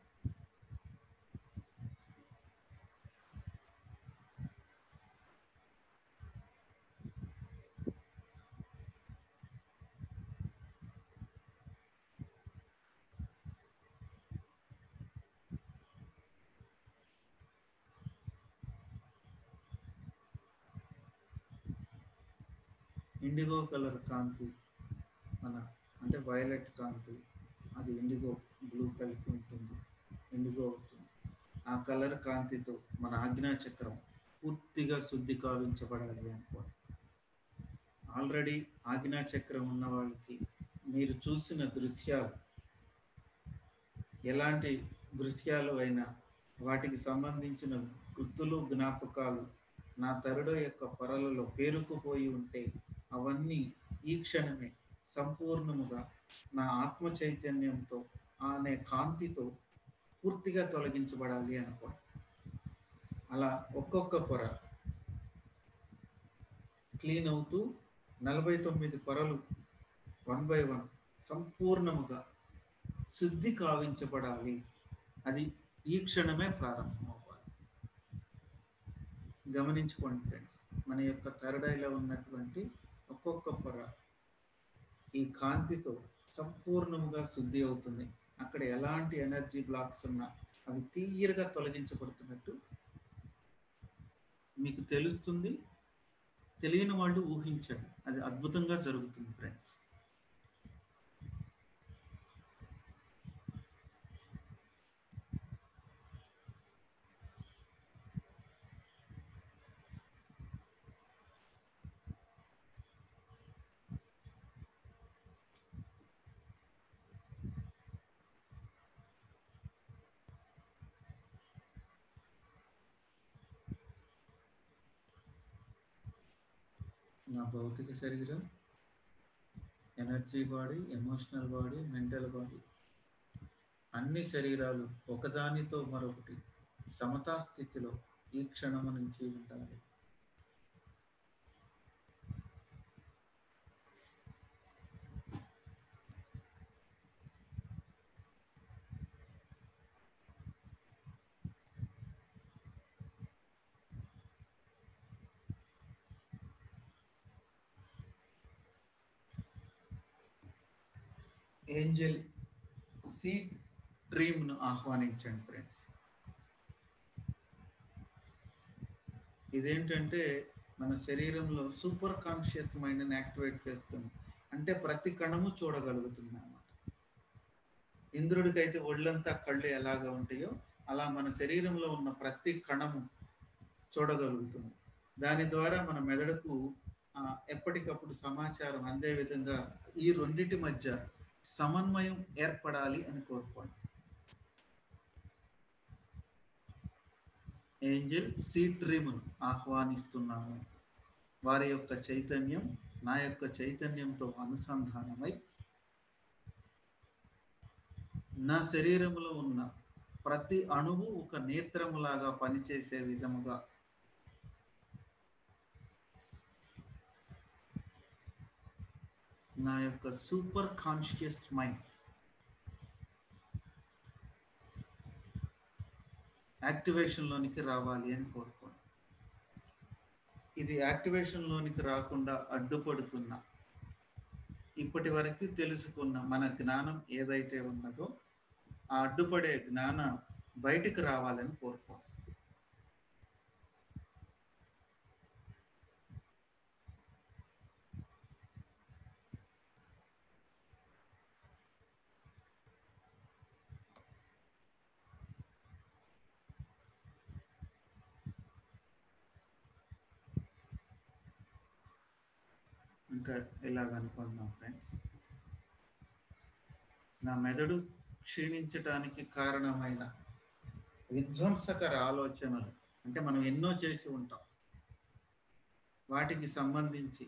ఇండిగో కలర్ కాంతి మన అంటే వైలెట్ కాంతి అది ఇండిగో బ్లూ కలిపి ఉంటుంది ఇండిగో అవుతుంది ఆ కలర్ కాంతితో మన ఆజ్ఞా చక్రం పూర్తిగా శుద్ధి కావించబడాలి అనుకోండి ఆల్రెడీ ఆజ్ఞా చక్రం ఉన్న వాళ్ళకి మీరు చూసిన దృశ్యాలు ఎలాంటి దృశ్యాలు అయినా వాటికి సంబంధించిన గుర్తులు జ్ఞాపకాలు నా తరుడ యొక్క పొరలలో పేరుకుపోయి ఉంటే అవన్నీ ఈ క్షణమే సంపూర్ణముగా నా ఆత్మ చైతన్యంతో అనే కాంతితో పూర్తిగా తొలగించబడాలి అనుకోండి అలా ఒక్కొక్క పొర క్లీన్ అవుతూ నలభై తొమ్మిది పొరలు వన్ బై వన్ సంపూర్ణముగా శుద్ధి కావించబడాలి అది ఈ క్షణమే ప్రారంభం అవ్వాలి గమనించుకోండి ఫ్రెండ్స్ మన యొక్క థర్డైలో ఉన్నటువంటి ఒక్కొక్క పొర ఈ కాంతితో సంపూర్ణముగా శుద్ధి అవుతుంది అక్కడ ఎలాంటి ఎనర్జీ బ్లాక్స్ ఉన్నా అవి తీయరగా తొలగించబడుతున్నట్టు మీకు తెలుస్తుంది తెలియని వాళ్ళు ఊహించండి అది అద్భుతంగా జరుగుతుంది ఫ్రెండ్స్ నా భౌతిక శరీరం energy body emotional body mental body అన్ని శరీరాలు ఒకదానితో మరొకటి సమతా స్థితిలో ఈ క్షణము నుంచి ఉండాలి ఏంజల్ సీడ్ డ్రీమ్ను ఆహ్వానించండి ఫ్రెండ్స్ ఇదేంటంటే మన శరీరంలో సూపర్ కాన్షియస్ మైండ్ని యాక్టివేట్ చేస్తుంది అంటే ప్రతి కణము చూడగలుగుతుంది అన్నమాట ఇంద్రుడికైతే ఒళ్ళంతా కళ్ళు ఎలాగా ఉంటాయో అలా మన శరీరంలో ఉన్న ప్రతి కణము చూడగలుగుతుంది దాని ద్వారా మన మెదడుకు ఆ, ఎప్పటికప్పుడు సమాచారం అందే విధంగా ఈ రెండింటి మధ్య సమన్వయం ఏర్పడాలి అని కోరుకోండి ఏంజల్ సీట్ డ్రీమ్ను ఆహ్వానిస్తున్నాను వారి యొక్క చైతన్యం నా యొక్క చైతన్యంతో అనుసంధానమై నా శరీరంలో ఉన్న ప్రతి అణువు ఒక నేత్రములాగా పనిచేసే విధముగా నా యొక్క సూపర్ కాన్షియస్ మైండ్ యాక్టివేషన్లోనికి రావాలి అని కోరుకోండి ఇది యాక్టివేషన్లోనికి రాకుండా అడ్డుపడుతున్న ఇప్పటి వరకు తెలుసుకున్న మన జ్ఞానం ఏదైతే ఉన్నదో ఆ అడ్డుపడే జ్ఞానం బయటికి రావాలని కోరుకోండి ఇంకా ఎలాగనుకుందాం ఫ్రెండ్స్ నా మెదడు క్షీణించటానికి కారణమైన విధ్వంసకర ఆలోచనలు అంటే మనం ఎన్నో చేసి ఉంటాం వాటికి సంబంధించి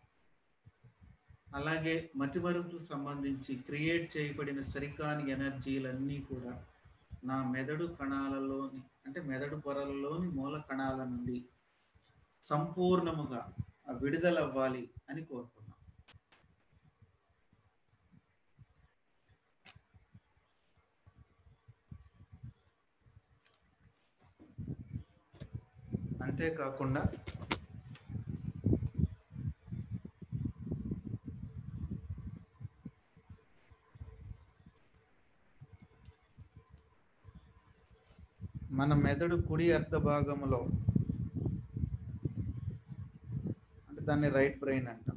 అలాగే మతిమరుపుకు సంబంధించి క్రియేట్ చేయబడిన సరికాని ఎనర్జీలన్నీ కూడా నా మెదడు కణాలలోని అంటే మెదడు పొరలలోని మూల కణాల నుండి సంపూర్ణముగా విడుదలవ్వాలి అని కోరుకున్నాం అంతేకాకుండా మన మెదడు కుడి అర్ధ భాగంలో అంటే దాన్ని రైట్ బ్రెయిన్ అంటాం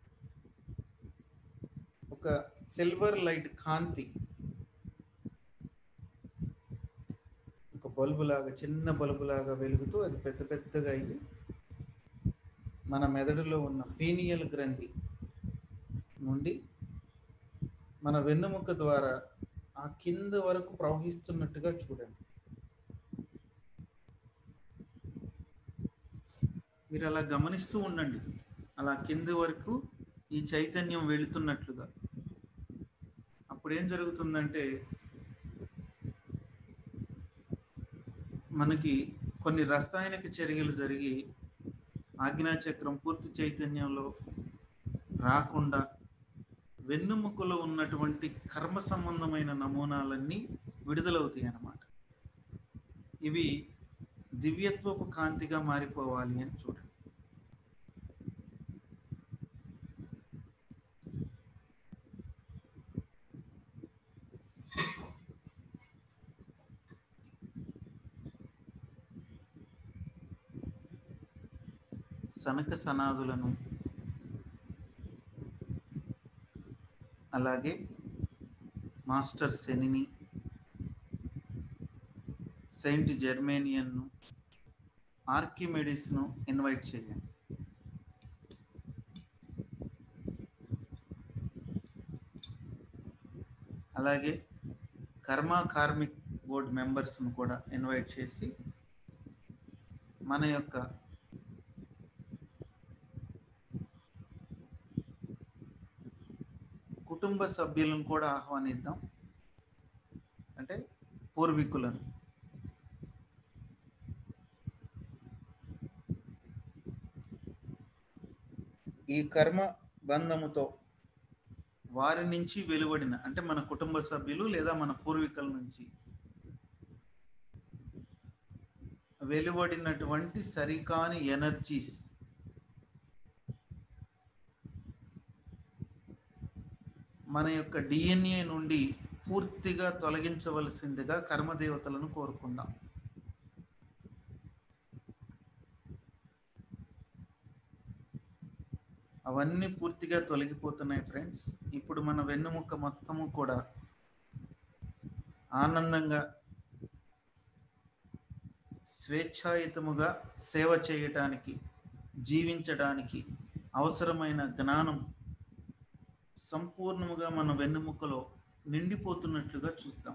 ఒక సిల్వర్ లైట్ కాంతి ఒక బల్బు లాగా చిన్న బల్బు లాగా వెలుగుతూ అది పెద్ద పెద్దగా అయ్యి మన మెదడులో ఉన్న పీనియల్ గ్రంథి నుండి మన వెన్నుముక ద్వారా ఆ కింద వరకు ప్రవహిస్తున్నట్టుగా చూడండి మీరు అలా గమనిస్తూ ఉండండి అలా కింది వరకు ఈ చైతన్యం వెళుతున్నట్లుగా అప్పుడు ఏం జరుగుతుందంటే మనకి కొన్ని రసాయనిక చర్యలు జరిగి ఆజ్ఞాచక్రం పూర్తి చైతన్యంలో రాకుండా వెన్నుముకలో ఉన్నటువంటి కర్మ సంబంధమైన నమూనాలన్నీ విడుదలవుతాయి అన్నమాట ఇవి దివ్యత్వపు కాంతిగా మారిపోవాలి అని చూడండి సనక సనాదులను అలాగే మాస్టర్ శనిని సెయింట్ జర్మేనియన్ను ఆర్కిమెడిస్ను ఇన్వైట్ చేయండి అలాగే కర్మ కార్మిక్ బోర్డ్ మెంబర్స్ను కూడా ఇన్వైట్ చేసి మన యొక్క కుటుంబ సభ్యులను కూడా ఆహ్వానిద్దాం అంటే పూర్వీకులను ఈ కర్మ బంధముతో వారి నుంచి వెలువడిన అంటే మన కుటుంబ సభ్యులు లేదా మన పూర్వీకుల నుంచి వెలువడినటువంటి సరికాని ఎనర్జీస్ మన యొక్క డిఎన్ఏ నుండి పూర్తిగా తొలగించవలసిందిగా కర్మదేవతలను కోరుకుందాం అవన్నీ పూర్తిగా తొలగిపోతున్నాయి ఫ్రెండ్స్ ఇప్పుడు మన వెన్నుముక్క మొత్తము కూడా ఆనందంగా స్వేచ్ఛాయుతముగా సేవ చేయటానికి జీవించడానికి అవసరమైన జ్ఞానం సంపూర్ణముగా మన వెన్నుముక్కలో నిండిపోతున్నట్లుగా చూద్దాం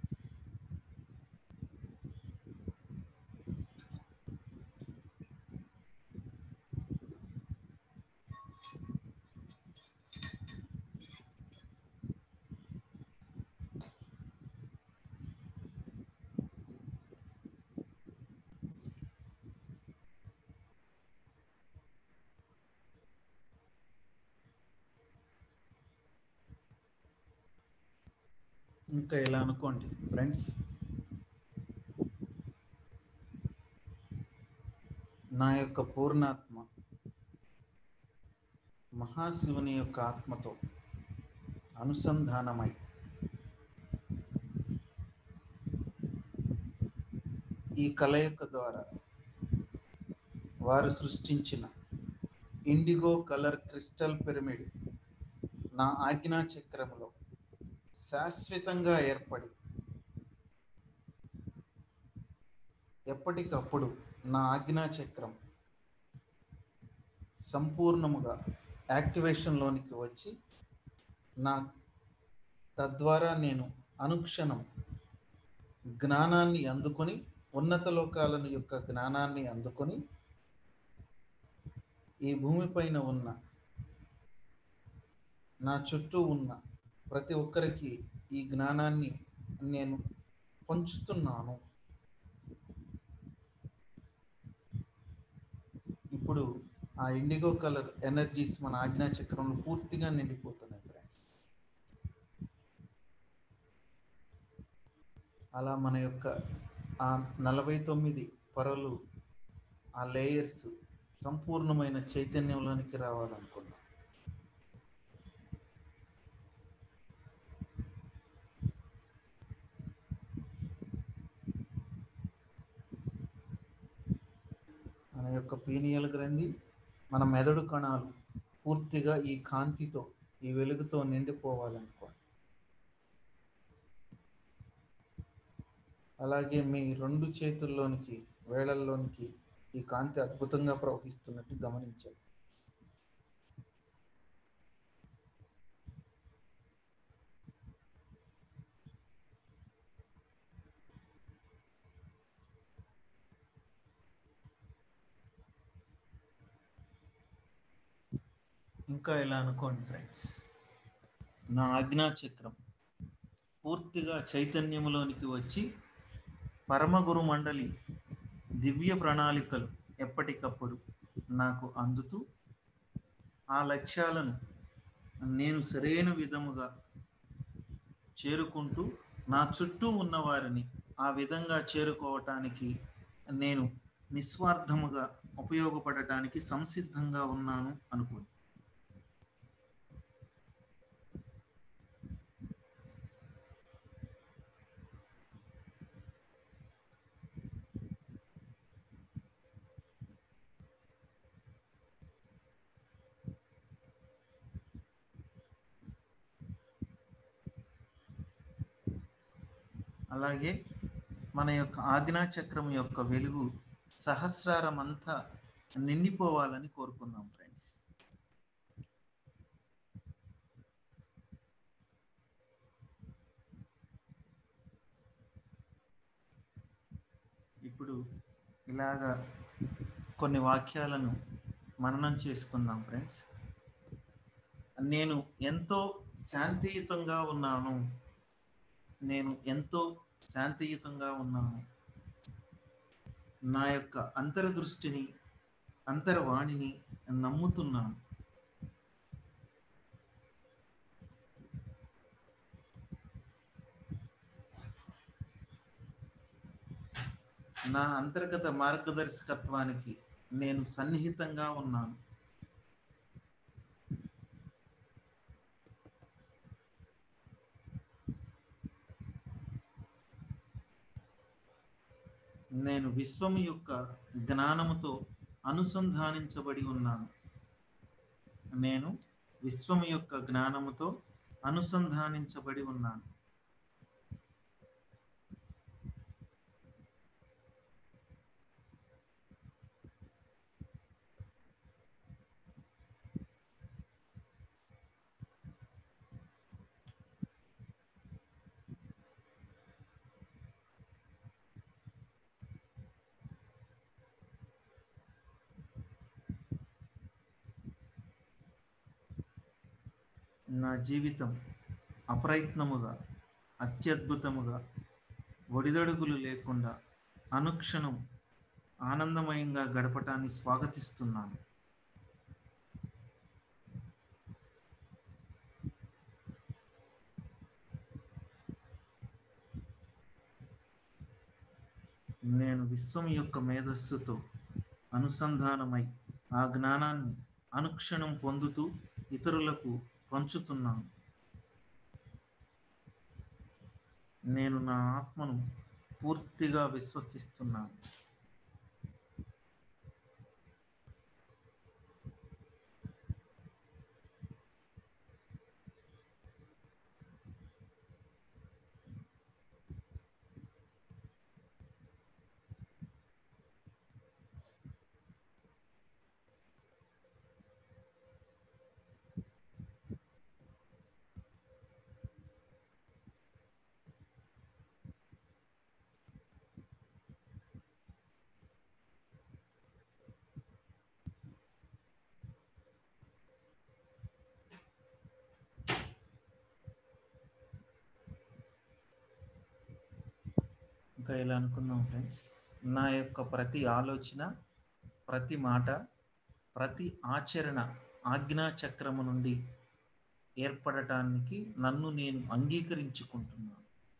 ఇంకా ఇలా అనుకోండి ఫ్రెండ్స్ నా యొక్క పూర్ణాత్మ మహాశివుని యొక్క ఆత్మతో అనుసంధానమై ఈ కలయిక ద్వారా వారు సృష్టించిన ఇండిగో కలర్ క్రిస్టల్ పిరమిడ్ నా ఆజ్ఞా చక్రములో శాశ్వతంగా ఏర్పడి ఎప్పటికప్పుడు నా ఆజ్ఞా చక్రం సంపూర్ణముగా యాక్టివేషన్లోనికి వచ్చి నా తద్వారా నేను అనుక్షణం జ్ఞానాన్ని అందుకొని ఉన్నత లోకాలను యొక్క జ్ఞానాన్ని అందుకొని ఈ భూమిపైన ఉన్న నా చుట్టూ ఉన్న ప్రతి ఒక్కరికి ఈ జ్ఞానాన్ని నేను పంచుతున్నాను ఇప్పుడు ఆ ఇండిగో కలర్ ఎనర్జీస్ మన ఆజ్ఞా చక్రంలో పూర్తిగా నిండిపోతున్నాయి ఫ్రెండ్స్ అలా మన యొక్క ఆ నలభై తొమ్మిది పొరలు ఆ లేయర్స్ సంపూర్ణమైన చైతన్యంలోనికి రావాలనుకున్నాం మన యొక్క పీనియల్ గ్రంథి మన మెదడు కణాలు పూర్తిగా ఈ కాంతితో ఈ వెలుగుతో నిండిపోవాలనుకోండి అలాగే మీ రెండు చేతుల్లోనికి వేళల్లోనికి ఈ కాంతి అద్భుతంగా ప్రవహిస్తున్నట్టు గమనించండి ఇంకా ఇలా అనుకోండి ఫ్రెండ్స్ నా ఆజ్ఞా చక్రం పూర్తిగా చైతన్యములోనికి వచ్చి పరమగురు మండలి దివ్య ప్రణాళికలు ఎప్పటికప్పుడు నాకు అందుతూ ఆ లక్ష్యాలను నేను సరైన విధముగా చేరుకుంటూ నా చుట్టూ ఉన్న వారిని ఆ విధంగా చేరుకోవటానికి నేను నిస్వార్థముగా ఉపయోగపడటానికి సంసిద్ధంగా ఉన్నాను అనుకోండి అలాగే మన యొక్క ఆజ్ఞా చక్రం యొక్క వెలుగు సహస్రారం అంతా నిండిపోవాలని కోరుకుందాం ఫ్రెండ్స్ ఇప్పుడు ఇలాగా కొన్ని వాక్యాలను మననం చేసుకుందాం ఫ్రెండ్స్ నేను ఎంతో శాంతియుతంగా ఉన్నాను నేను ఎంతో శాంతియుతంగా ఉన్నాను నా యొక్క అంతర్దృష్టిని అంతర్వాణిని నమ్ముతున్నాను నా అంతర్గత మార్గదర్శకత్వానికి నేను సన్నిహితంగా ఉన్నాను నేను విశ్వము యొక్క జ్ఞానముతో అనుసంధానించబడి ఉన్నాను నేను విశ్వం యొక్క జ్ఞానముతో అనుసంధానించబడి ఉన్నాను నా జీవితం అప్రయత్నముగా అత్యద్భుతముగా ఒడిదడుగులు లేకుండా అనుక్షణం ఆనందమయంగా గడపటాన్ని స్వాగతిస్తున్నాను నేను విశ్వం యొక్క మేధస్సుతో అనుసంధానమై ఆ జ్ఞానాన్ని అనుక్షణం పొందుతూ ఇతరులకు పంచుతున్నాను నేను నా ఆత్మను పూర్తిగా విశ్వసిస్తున్నాను ఇంకా ఇలా అనుకుందాం ఫ్రెండ్స్ నా యొక్క ప్రతి ఆలోచన ప్రతి మాట ప్రతి ఆచరణ ఆజ్ఞా చక్రము నుండి ఏర్పడటానికి నన్ను నేను అంగీకరించుకుంటున్నాను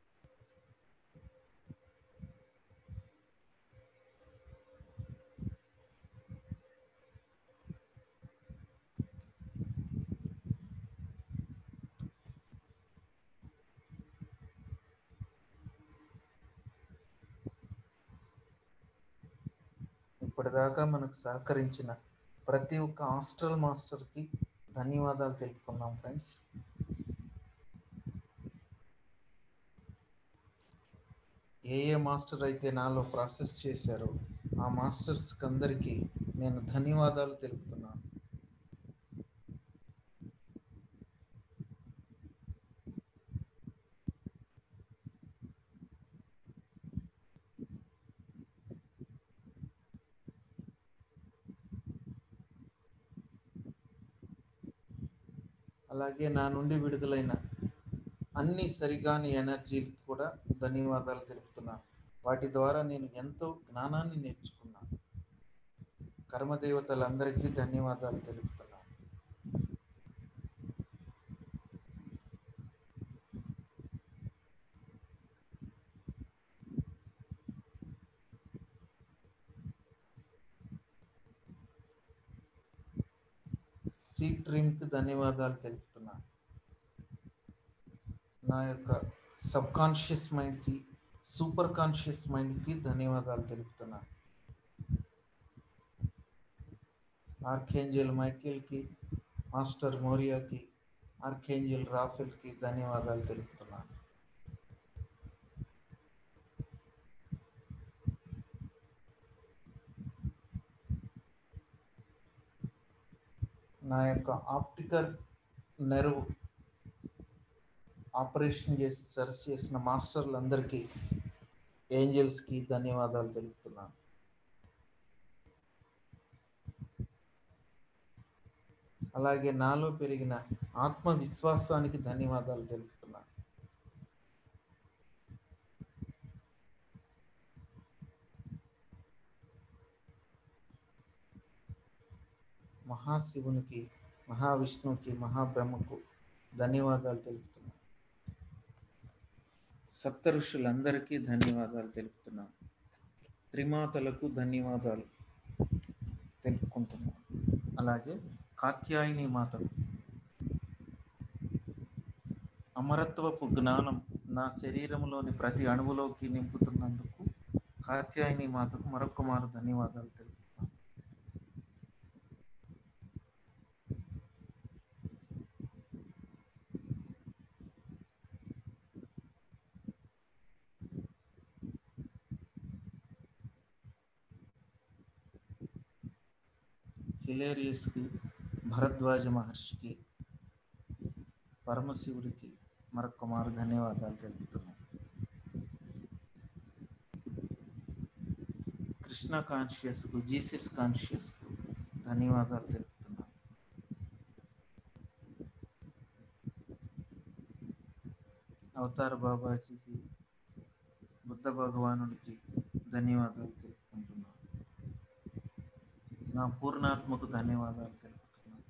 ఇప్పటిదాకా మనకు సహకరించిన ప్రతి ఒక్క హాస్టల్ మాస్టర్కి ధన్యవాదాలు తెలుపుకుందాం ఫ్రెండ్స్ ఏ ఏ మాస్టర్ అయితే నాలో ప్రాసెస్ చేశారో ఆ మాస్టర్స్కి అందరికీ నేను ధన్యవాదాలు తెలుపుతున్నాను అలాగే నా నుండి విడుదలైన అన్ని సరిగాని ఎనర్జీకి కూడా ధన్యవాదాలు తెలుపుతున్నాను వాటి ద్వారా నేను ఎంతో జ్ఞానాన్ని నేర్చుకున్నాను కర్మదేవతలందరికీ ధన్యవాదాలు తెలుపుతున్నాను సీ డ్రీమ్కి ధన్యవాదాలు తెలుపుతున్నాను నా యొక్క సబ్ కాన్షియస్ మైండ్కి సూపర్ కాన్షియస్ మైండ్కి ధన్యవాదాలు తెలుపుతున్నాను ఆర్కేంజల్ మైకేల్కి మాస్టర్ మోరియాకి ఆర్కేంజల్ రాఫెల్కి ధన్యవాదాలు తెలుపుతున్నాను నా యొక్క ఆప్టికల్ నెర్వ్ ఆపరేషన్ చేసి సర్చ్ చేసిన మాస్టర్లందరికీ ఏంజల్స్కి ధన్యవాదాలు తెలుపుతున్నాను అలాగే నాలో పెరిగిన ఆత్మవిశ్వాసానికి ధన్యవాదాలు తెలుపుతున్నాను మహాశివునికి మహావిష్ణువుకి మహాబ్రహ్మకు ధన్యవాదాలు తెలుపుతున్నాను సప్త ఋషులందరికీ ధన్యవాదాలు తెలుపుతున్నాను త్రిమాతలకు ధన్యవాదాలు తెలుపుకుంటున్నాను అలాగే కాత్యాయని మాతకు అమరత్వపు జ్ఞానం నా శరీరంలోని ప్రతి అణువులోకి నింపుతున్నందుకు కాత్యాయని మాతకు మరొక మారు ధన్యవాదాలు తెలుపుతున్నాను హిలేరియస్కి భరద్వాజ మహర్షికి పరమశివుడికి మరొక మారు ధన్యవాదాలు తెలుపుతున్నాం కృష్ణ కాన్షియస్కు జీసస్ కాన్షియస్కు ధన్యవాదాలు తెలుపుతున్నాం అవతార బాబాజీకి బుద్ధ భగవానుడికి ధన్యవాదాలు తెలుపుకుంటున్నాను నా పూర్ణాత్మకు ధన్యవాదాలు తెలుపుతున్నాను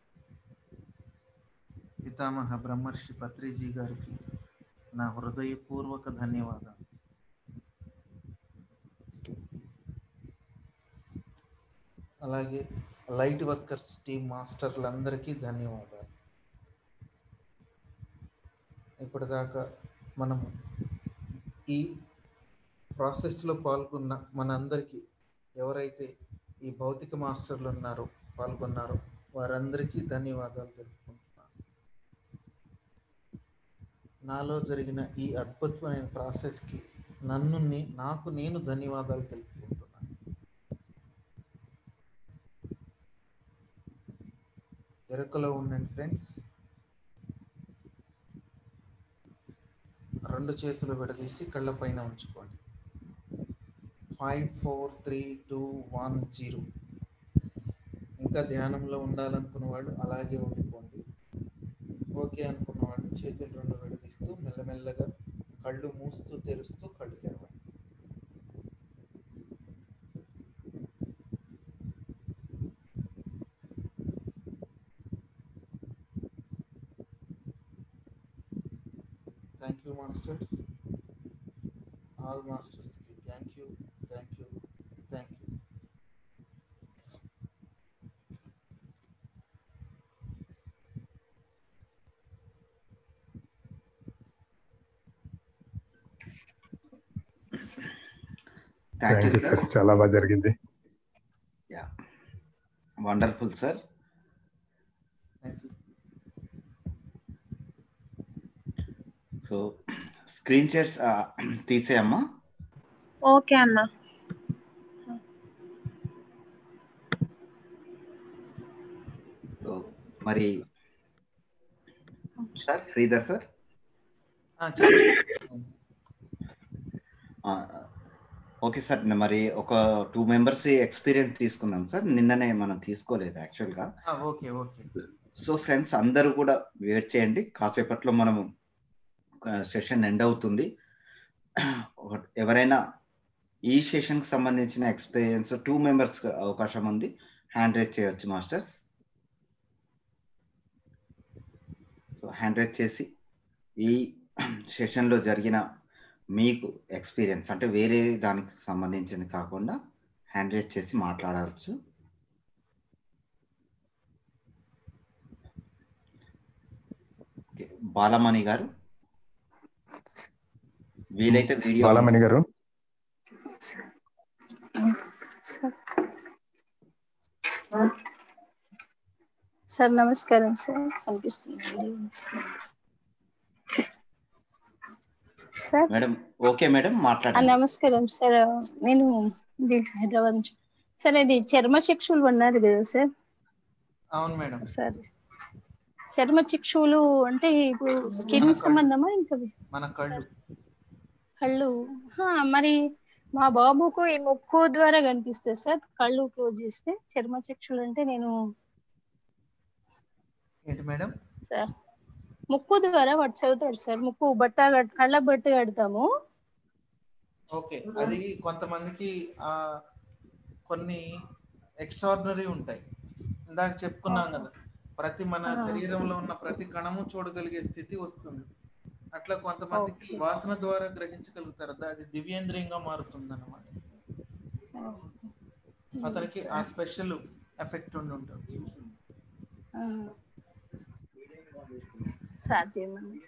పితామహ బ్రహ్మర్షి పత్రిజీ గారికి నా హృదయపూర్వక ధన్యవాదాలు అలాగే లైట్ వర్కర్స్ టీం మాస్టర్లందరికీ ధన్యవాదాలు ఇప్పటిదాకా మనం ఈ ప్రాసెస్లో పాల్గొన్న మనందరికీ ఎవరైతే ఈ భౌతిక మాస్టర్లు ఉన్నారో పాల్గొన్నారో వారందరికీ ధన్యవాదాలు తెలుపుకుంటున్నాను నాలో జరిగిన ఈ అద్భుతమైన ప్రాసెస్కి నన్ను నే- నాకు నేను ధన్యవాదాలు తెలుపుకుంటున్నాను ఎరుకలో ఉండండి ఫ్రెండ్స్ రెండు చేతులు విడదీసి కళ్ళ పైన ఉంచుకోండి five four three two one zero ఇంకా ధ్యానంలో ఉండాలనుకున్న వాళ్ళు అలాగే ఉండిపోండి ఓకే అనుకున్న వాళ్ళు చేతులు రెండు విడదీస్తూ మెల్లమెల్లగా కళ్ళు మూస్తూ తెరుస్తూ కళ్ళు తెరవండి థ్యాంక్ యూ మాస్టర్స్ ఆల్ మాస్టర్స్కి thank you thank you thank you thank you thank you sir sir చాలా బాగా జరిగింది wonderful sir thank you so screen shares తీసేయమ్మా ఓకే అన్న సో మరి సార్ శ్రీధర్ సార్ చెప్పండి ఆ, ఓకే సార్ మరి ఒక టూ మెంబర్స్ ఎక్స్పీరియన్స్ తీసుకుందాం సార్ నిన్ననే మనం తీసుకోలేదు యాక్చువల్గా ఆ, ఓకే ఓకే సో ఫ్రెండ్స్ అందరూ కూడా వెయిట్ చేయండి కాసేపట్లో మనము సెషన్ ఎండ్ అవుతుంది ఒక- ఎవరైనా ఈ సెషన్కి సంబంధించిన ఎక్స్పీరియన్స్ టూ మెంబర్స్ అవకాశం ఉంది హ్యాండ్ రైజ్ చేయొచ్చు మాస్టర్స్ సో హ్యాండ్ రైజ్ చేసి ఈ సెషన్లో జరిగిన మీకు ఎక్స్పీరియన్స్ అంటే వేరే దానికి సంబంధించింది కాకుండా హ్యాండ్ రైజ్ చేసి మాట్లాడవచ్చు ఓకే, బాలమణి గారు వీలైతే వీడియో బాలమణి గారు సార్ నమస్కారం సార్ కనిపిస్తుంది సార్ మేడం ఓకే మేడం ఆ, మాట్లాడండి నమస్కారం సార్ నేను దీంట్లో హైదరాబాద్ నుంచి సార్ ఇది చర్మ చక్షులు ఉన్నారు కదా సార్ అవును మేడం సార్ చర్మ చక్షువులు అంటే ఇప్పుడు స్కిన్ మన కళ్ళు. సంబంధమా ఇంకా మన కళ్ళు కళ్ళు హా, మరి మా బాబుకు ఈ ముక్కు ద్వారా కనిపిస్తాయి సార్ కళ్ళు క్లోజ్ చేస్తే చర్మ చక్షులు అంటే నేను ఏంటి మేడం సార్ ముక్కు ద్వారా వాడు చదువుతాడు సార్ ముక్కు బట్ట కట్- కళ్ళకు బట్ట కడతాము ఓకే అది కొంతమందికి ఆ కొన్ని ఎక్స్ట్రాడినరీ ఉంటాయి ఇందాక చెప్పుకున్నాం కదా ప్రతి మన ఆ. శరీరంలో ఉన్న ప్రతి కణము చూడగలిగే స్థితి వస్తుంది అట్లా కొంతమందికి వాసన ద్వారా గ్రహించగలుగుతారు దా- అది దివ్యేంద్రియంగా మారుతుంది అన్నమాట అతనికి ఆ స్పెషల్ ఎఫెక్ట్ ఉండి ఉంటుంది ఆ. సార్ చేయమని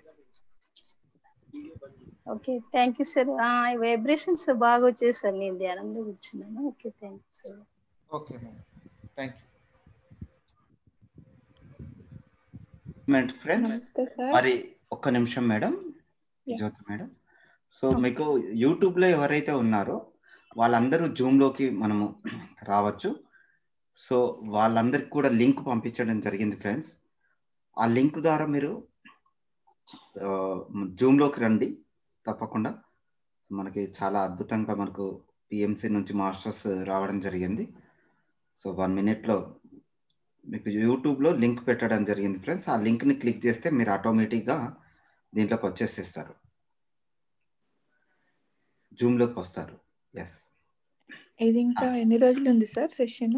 okay thank you sir vibrations బాగా వచ్చాయి సార్ నేను ధ్యానంలో కూర్చున్నాను okay thank you sir okay madam thank you friends నమస్తే సార్ మరి ఒక్క నిమిషం madam Yeah. Jyothi madam so మీకు యూట్యూబ్ లో ఎవరైతే ఉన్నారో వాళ్ళందరూ జూమ్ లోకి మనము రావచ్చు సో వాళ్ళందరికి కూడా లింక్ పంపించడం జరిగింది ఫ్రెండ్స్ ఆ లింక్ ద్వారా మీరు జూమ్లోకి రండి తప్పకుండా మనకి చాలా అద్భుతంగా మనకు పిఎంసి నుంచి మాస్టర్స్ రావడం జరిగింది సో వన్ మినిట్లో మీకు యూట్యూబ్లో లింక్ పెట్టడం జరిగింది ఫ్రెండ్స్ ఆ లింక్ని క్లిక్ చేస్తే మీరు ఆటోమేటిక్గా దీంట్లోకి వచ్చేసేస్తారు జూమ్లోకి వస్తారు ఎస్ ఇది ఇంకా ఎన్ని రోజులు ఉంది సార్ సెషన్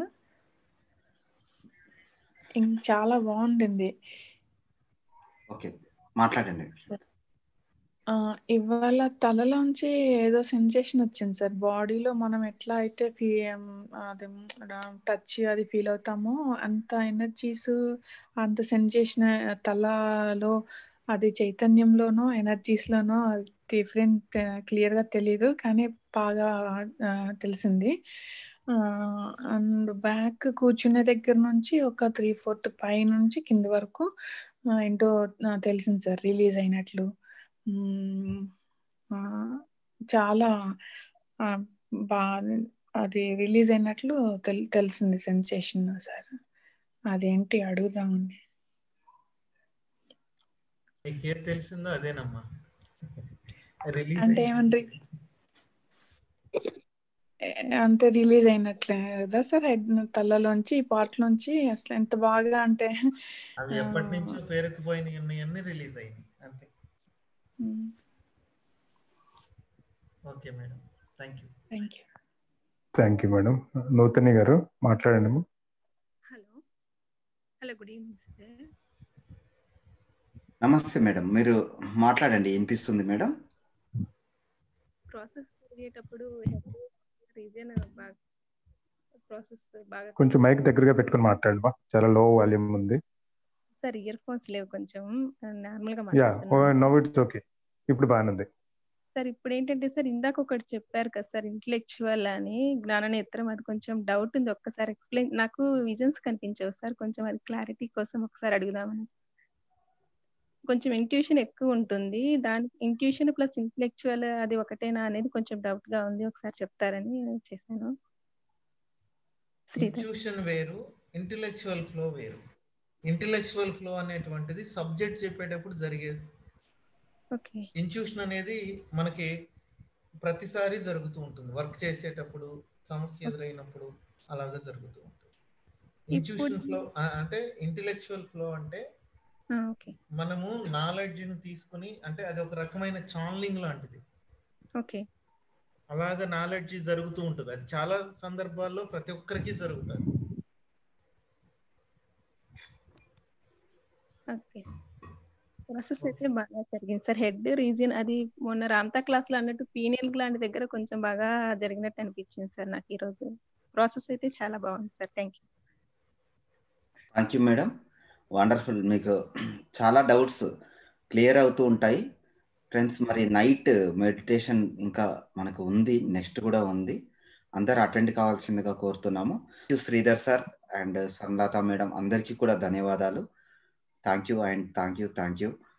చాలా బాగుంటుంది ఓకే మాట్లాడండి ఆ, ఇవాళ తలలోంచి ఏదో సెన్సేషన్ వచ్చింది సార్ బాడీలో మనం ఎట్లా అయితే ఫీ అది టచ్ అది ఫీల్ అవుతామో అంత ఎనర్జీస్ అంత సెన్సేషన్ తలలో అది చైతన్యంలోనో ఎనర్జీస్లోనో డిఫరెంట్ క్లియర్గా తెలియదు కానీ బాగా ఆ, తెలిసింది అండ్ బ్యాక్ కూర్చునే దగ్గర నుంచి ఒక త్రీ ఫోర్త్ పై నుంచి కింద వరకు ఆ, ఏంటో ఆ, తెలిసింది సార్ రిలీజ్ అయినట్లు మ్మ్. ఆ, చాలా ఆ, బా అది రిలీజ్ అయినట్లు తెల్ తెలిసింది సెన్సేషన్ సార్ అదేంటి అడుగుదామని మీకు ఏది తెలిసిందో అదేనమ్మా రిలీజ్ అంటే ఏమన్నా అంటే రిలీజ్ అయినట్లే కదా సార్ హెడ్ తలలోంచి ఈ పార్ట్ నుంచి అసలు ఎంత బాగా అంటే అవి ఎప్పటి నుంచో పేరుకుపోయినాయి ఉన్నాయన్నీ రిలీజ్ అయినాయి అంతే మ్మ్. Okay madam thank you thank you thank you madam Nuthani garu మాట్లాడండి అమ్మా. Hello hello good evening sir నమస్తే మేడం మీరు మాట్లాడండి వినిపిస్తుంది మేడం ప్రాసెస్ జరిగేటప్పుడు రీజన్ బాగా ప్రాసెస్ బాగా కొంచెం మైక్ దగ్గరగా పెట్టుకొని మాట్లాడండి మా చాలా లో వాల్యూమ్ ఉంది సార్ ఇయర్ ఫోన్స్ లేవు కొంచెం నార్మల్ గా యా మాట్లాడుతున్నాను నో ఇట్స్ ఓకే ఇప్పుడు బాగానే ఉంది సార్ ఇప్పుడు ఏంటంటే సార్ ఇందాక ఒకటి చెప్పారు కదా సార్ ఇంటలెక్చువల్ అని జ్ఞాననేత్రం అది కొంచెం డౌట్ ఉంది ఒక్కసారి ఎక్స్ప్లెయిన్ నాకు విజన్స్ కనిపించవు సార్ కొంచెం అది క్లారిటీ కోసం ఒకసారి అడుగుదామని కొంచెం ఇంట్యూషన్ ఎక్కువ ఉంటుంది దాని ఇంట్యూషన్ ప్లస్ ఇంటలెక్చువల్ అది ఒకటేనా అనేది కొంచెం డౌట్ గా ఉంది ఒకసారి చెప్తారని చేశాను శ్రీధర్ ఇంట్యూషన్ వేరు ఇంటెలెక్చువల్ ఫ్లో వేరు ఇంటెలెక్చువల్ ఫ్లో అనేటువంటిది సబ్జెక్ట్ చెప్పేటప్పుడు జరిగేది ఓకే ఇంట్యూషన్ అనేది మనకి ప్రతిసారి జరుగుతూ ఉంటుంది వర్క్ చేసేటప్పుడు సమస్య ఎదురైనప్పుడు అలాగా జరుగుతూ ఉంటుంది ఇంట్యూషన్ ఇప్పుడు- ఫ్లో అంటే ఇంటెలెక్చువల్ ఫ్లో అంటే ఓకే మనము నాలెడ్జ్ ని తీసుకుని అంటే అది ఒక రకమైన ఛానలింగ్ లాంటిది ఓకే అలాగా నాలెడ్జ్ జరుగుతూ ఉంటుంది అది చాలా సందర్భాల్లో ప్రతి ఒక్కరికి జరుగుతుంది ఓకే ప్రాసెస్ అయితే బాగా జరిగింది సార్ హెడ్ రీజియన్ అది మొన్న రామ్తా క్లాస్ లో అన్నట్టు పీనియల్ గ్లాండ్ దగ్గర కొంచెం బాగా జరిగినట్టు అనిపించింది సార్ నాకు ఈరోజు ప్రాసెస్ అయితే చాలా బాగుంది sir thank you thank you madam wonderful మీకు చాలా డౌట్స్ క్లియర్ అవుతూ ఉంటాయి ఫ్రెండ్స్ మరి నైట్ మెడిటేషన్ ఇంకా మనకు ఉంది నెక్స్ట్ కూడా ఉంది అందరు అటెండ్ కావాల్సిందిగా కోరుతున్నాము Thank you Sridhar sir and Swarnalatha madam అందరికీ కూడా ధన్యవాదాలు thank you and thank you thank you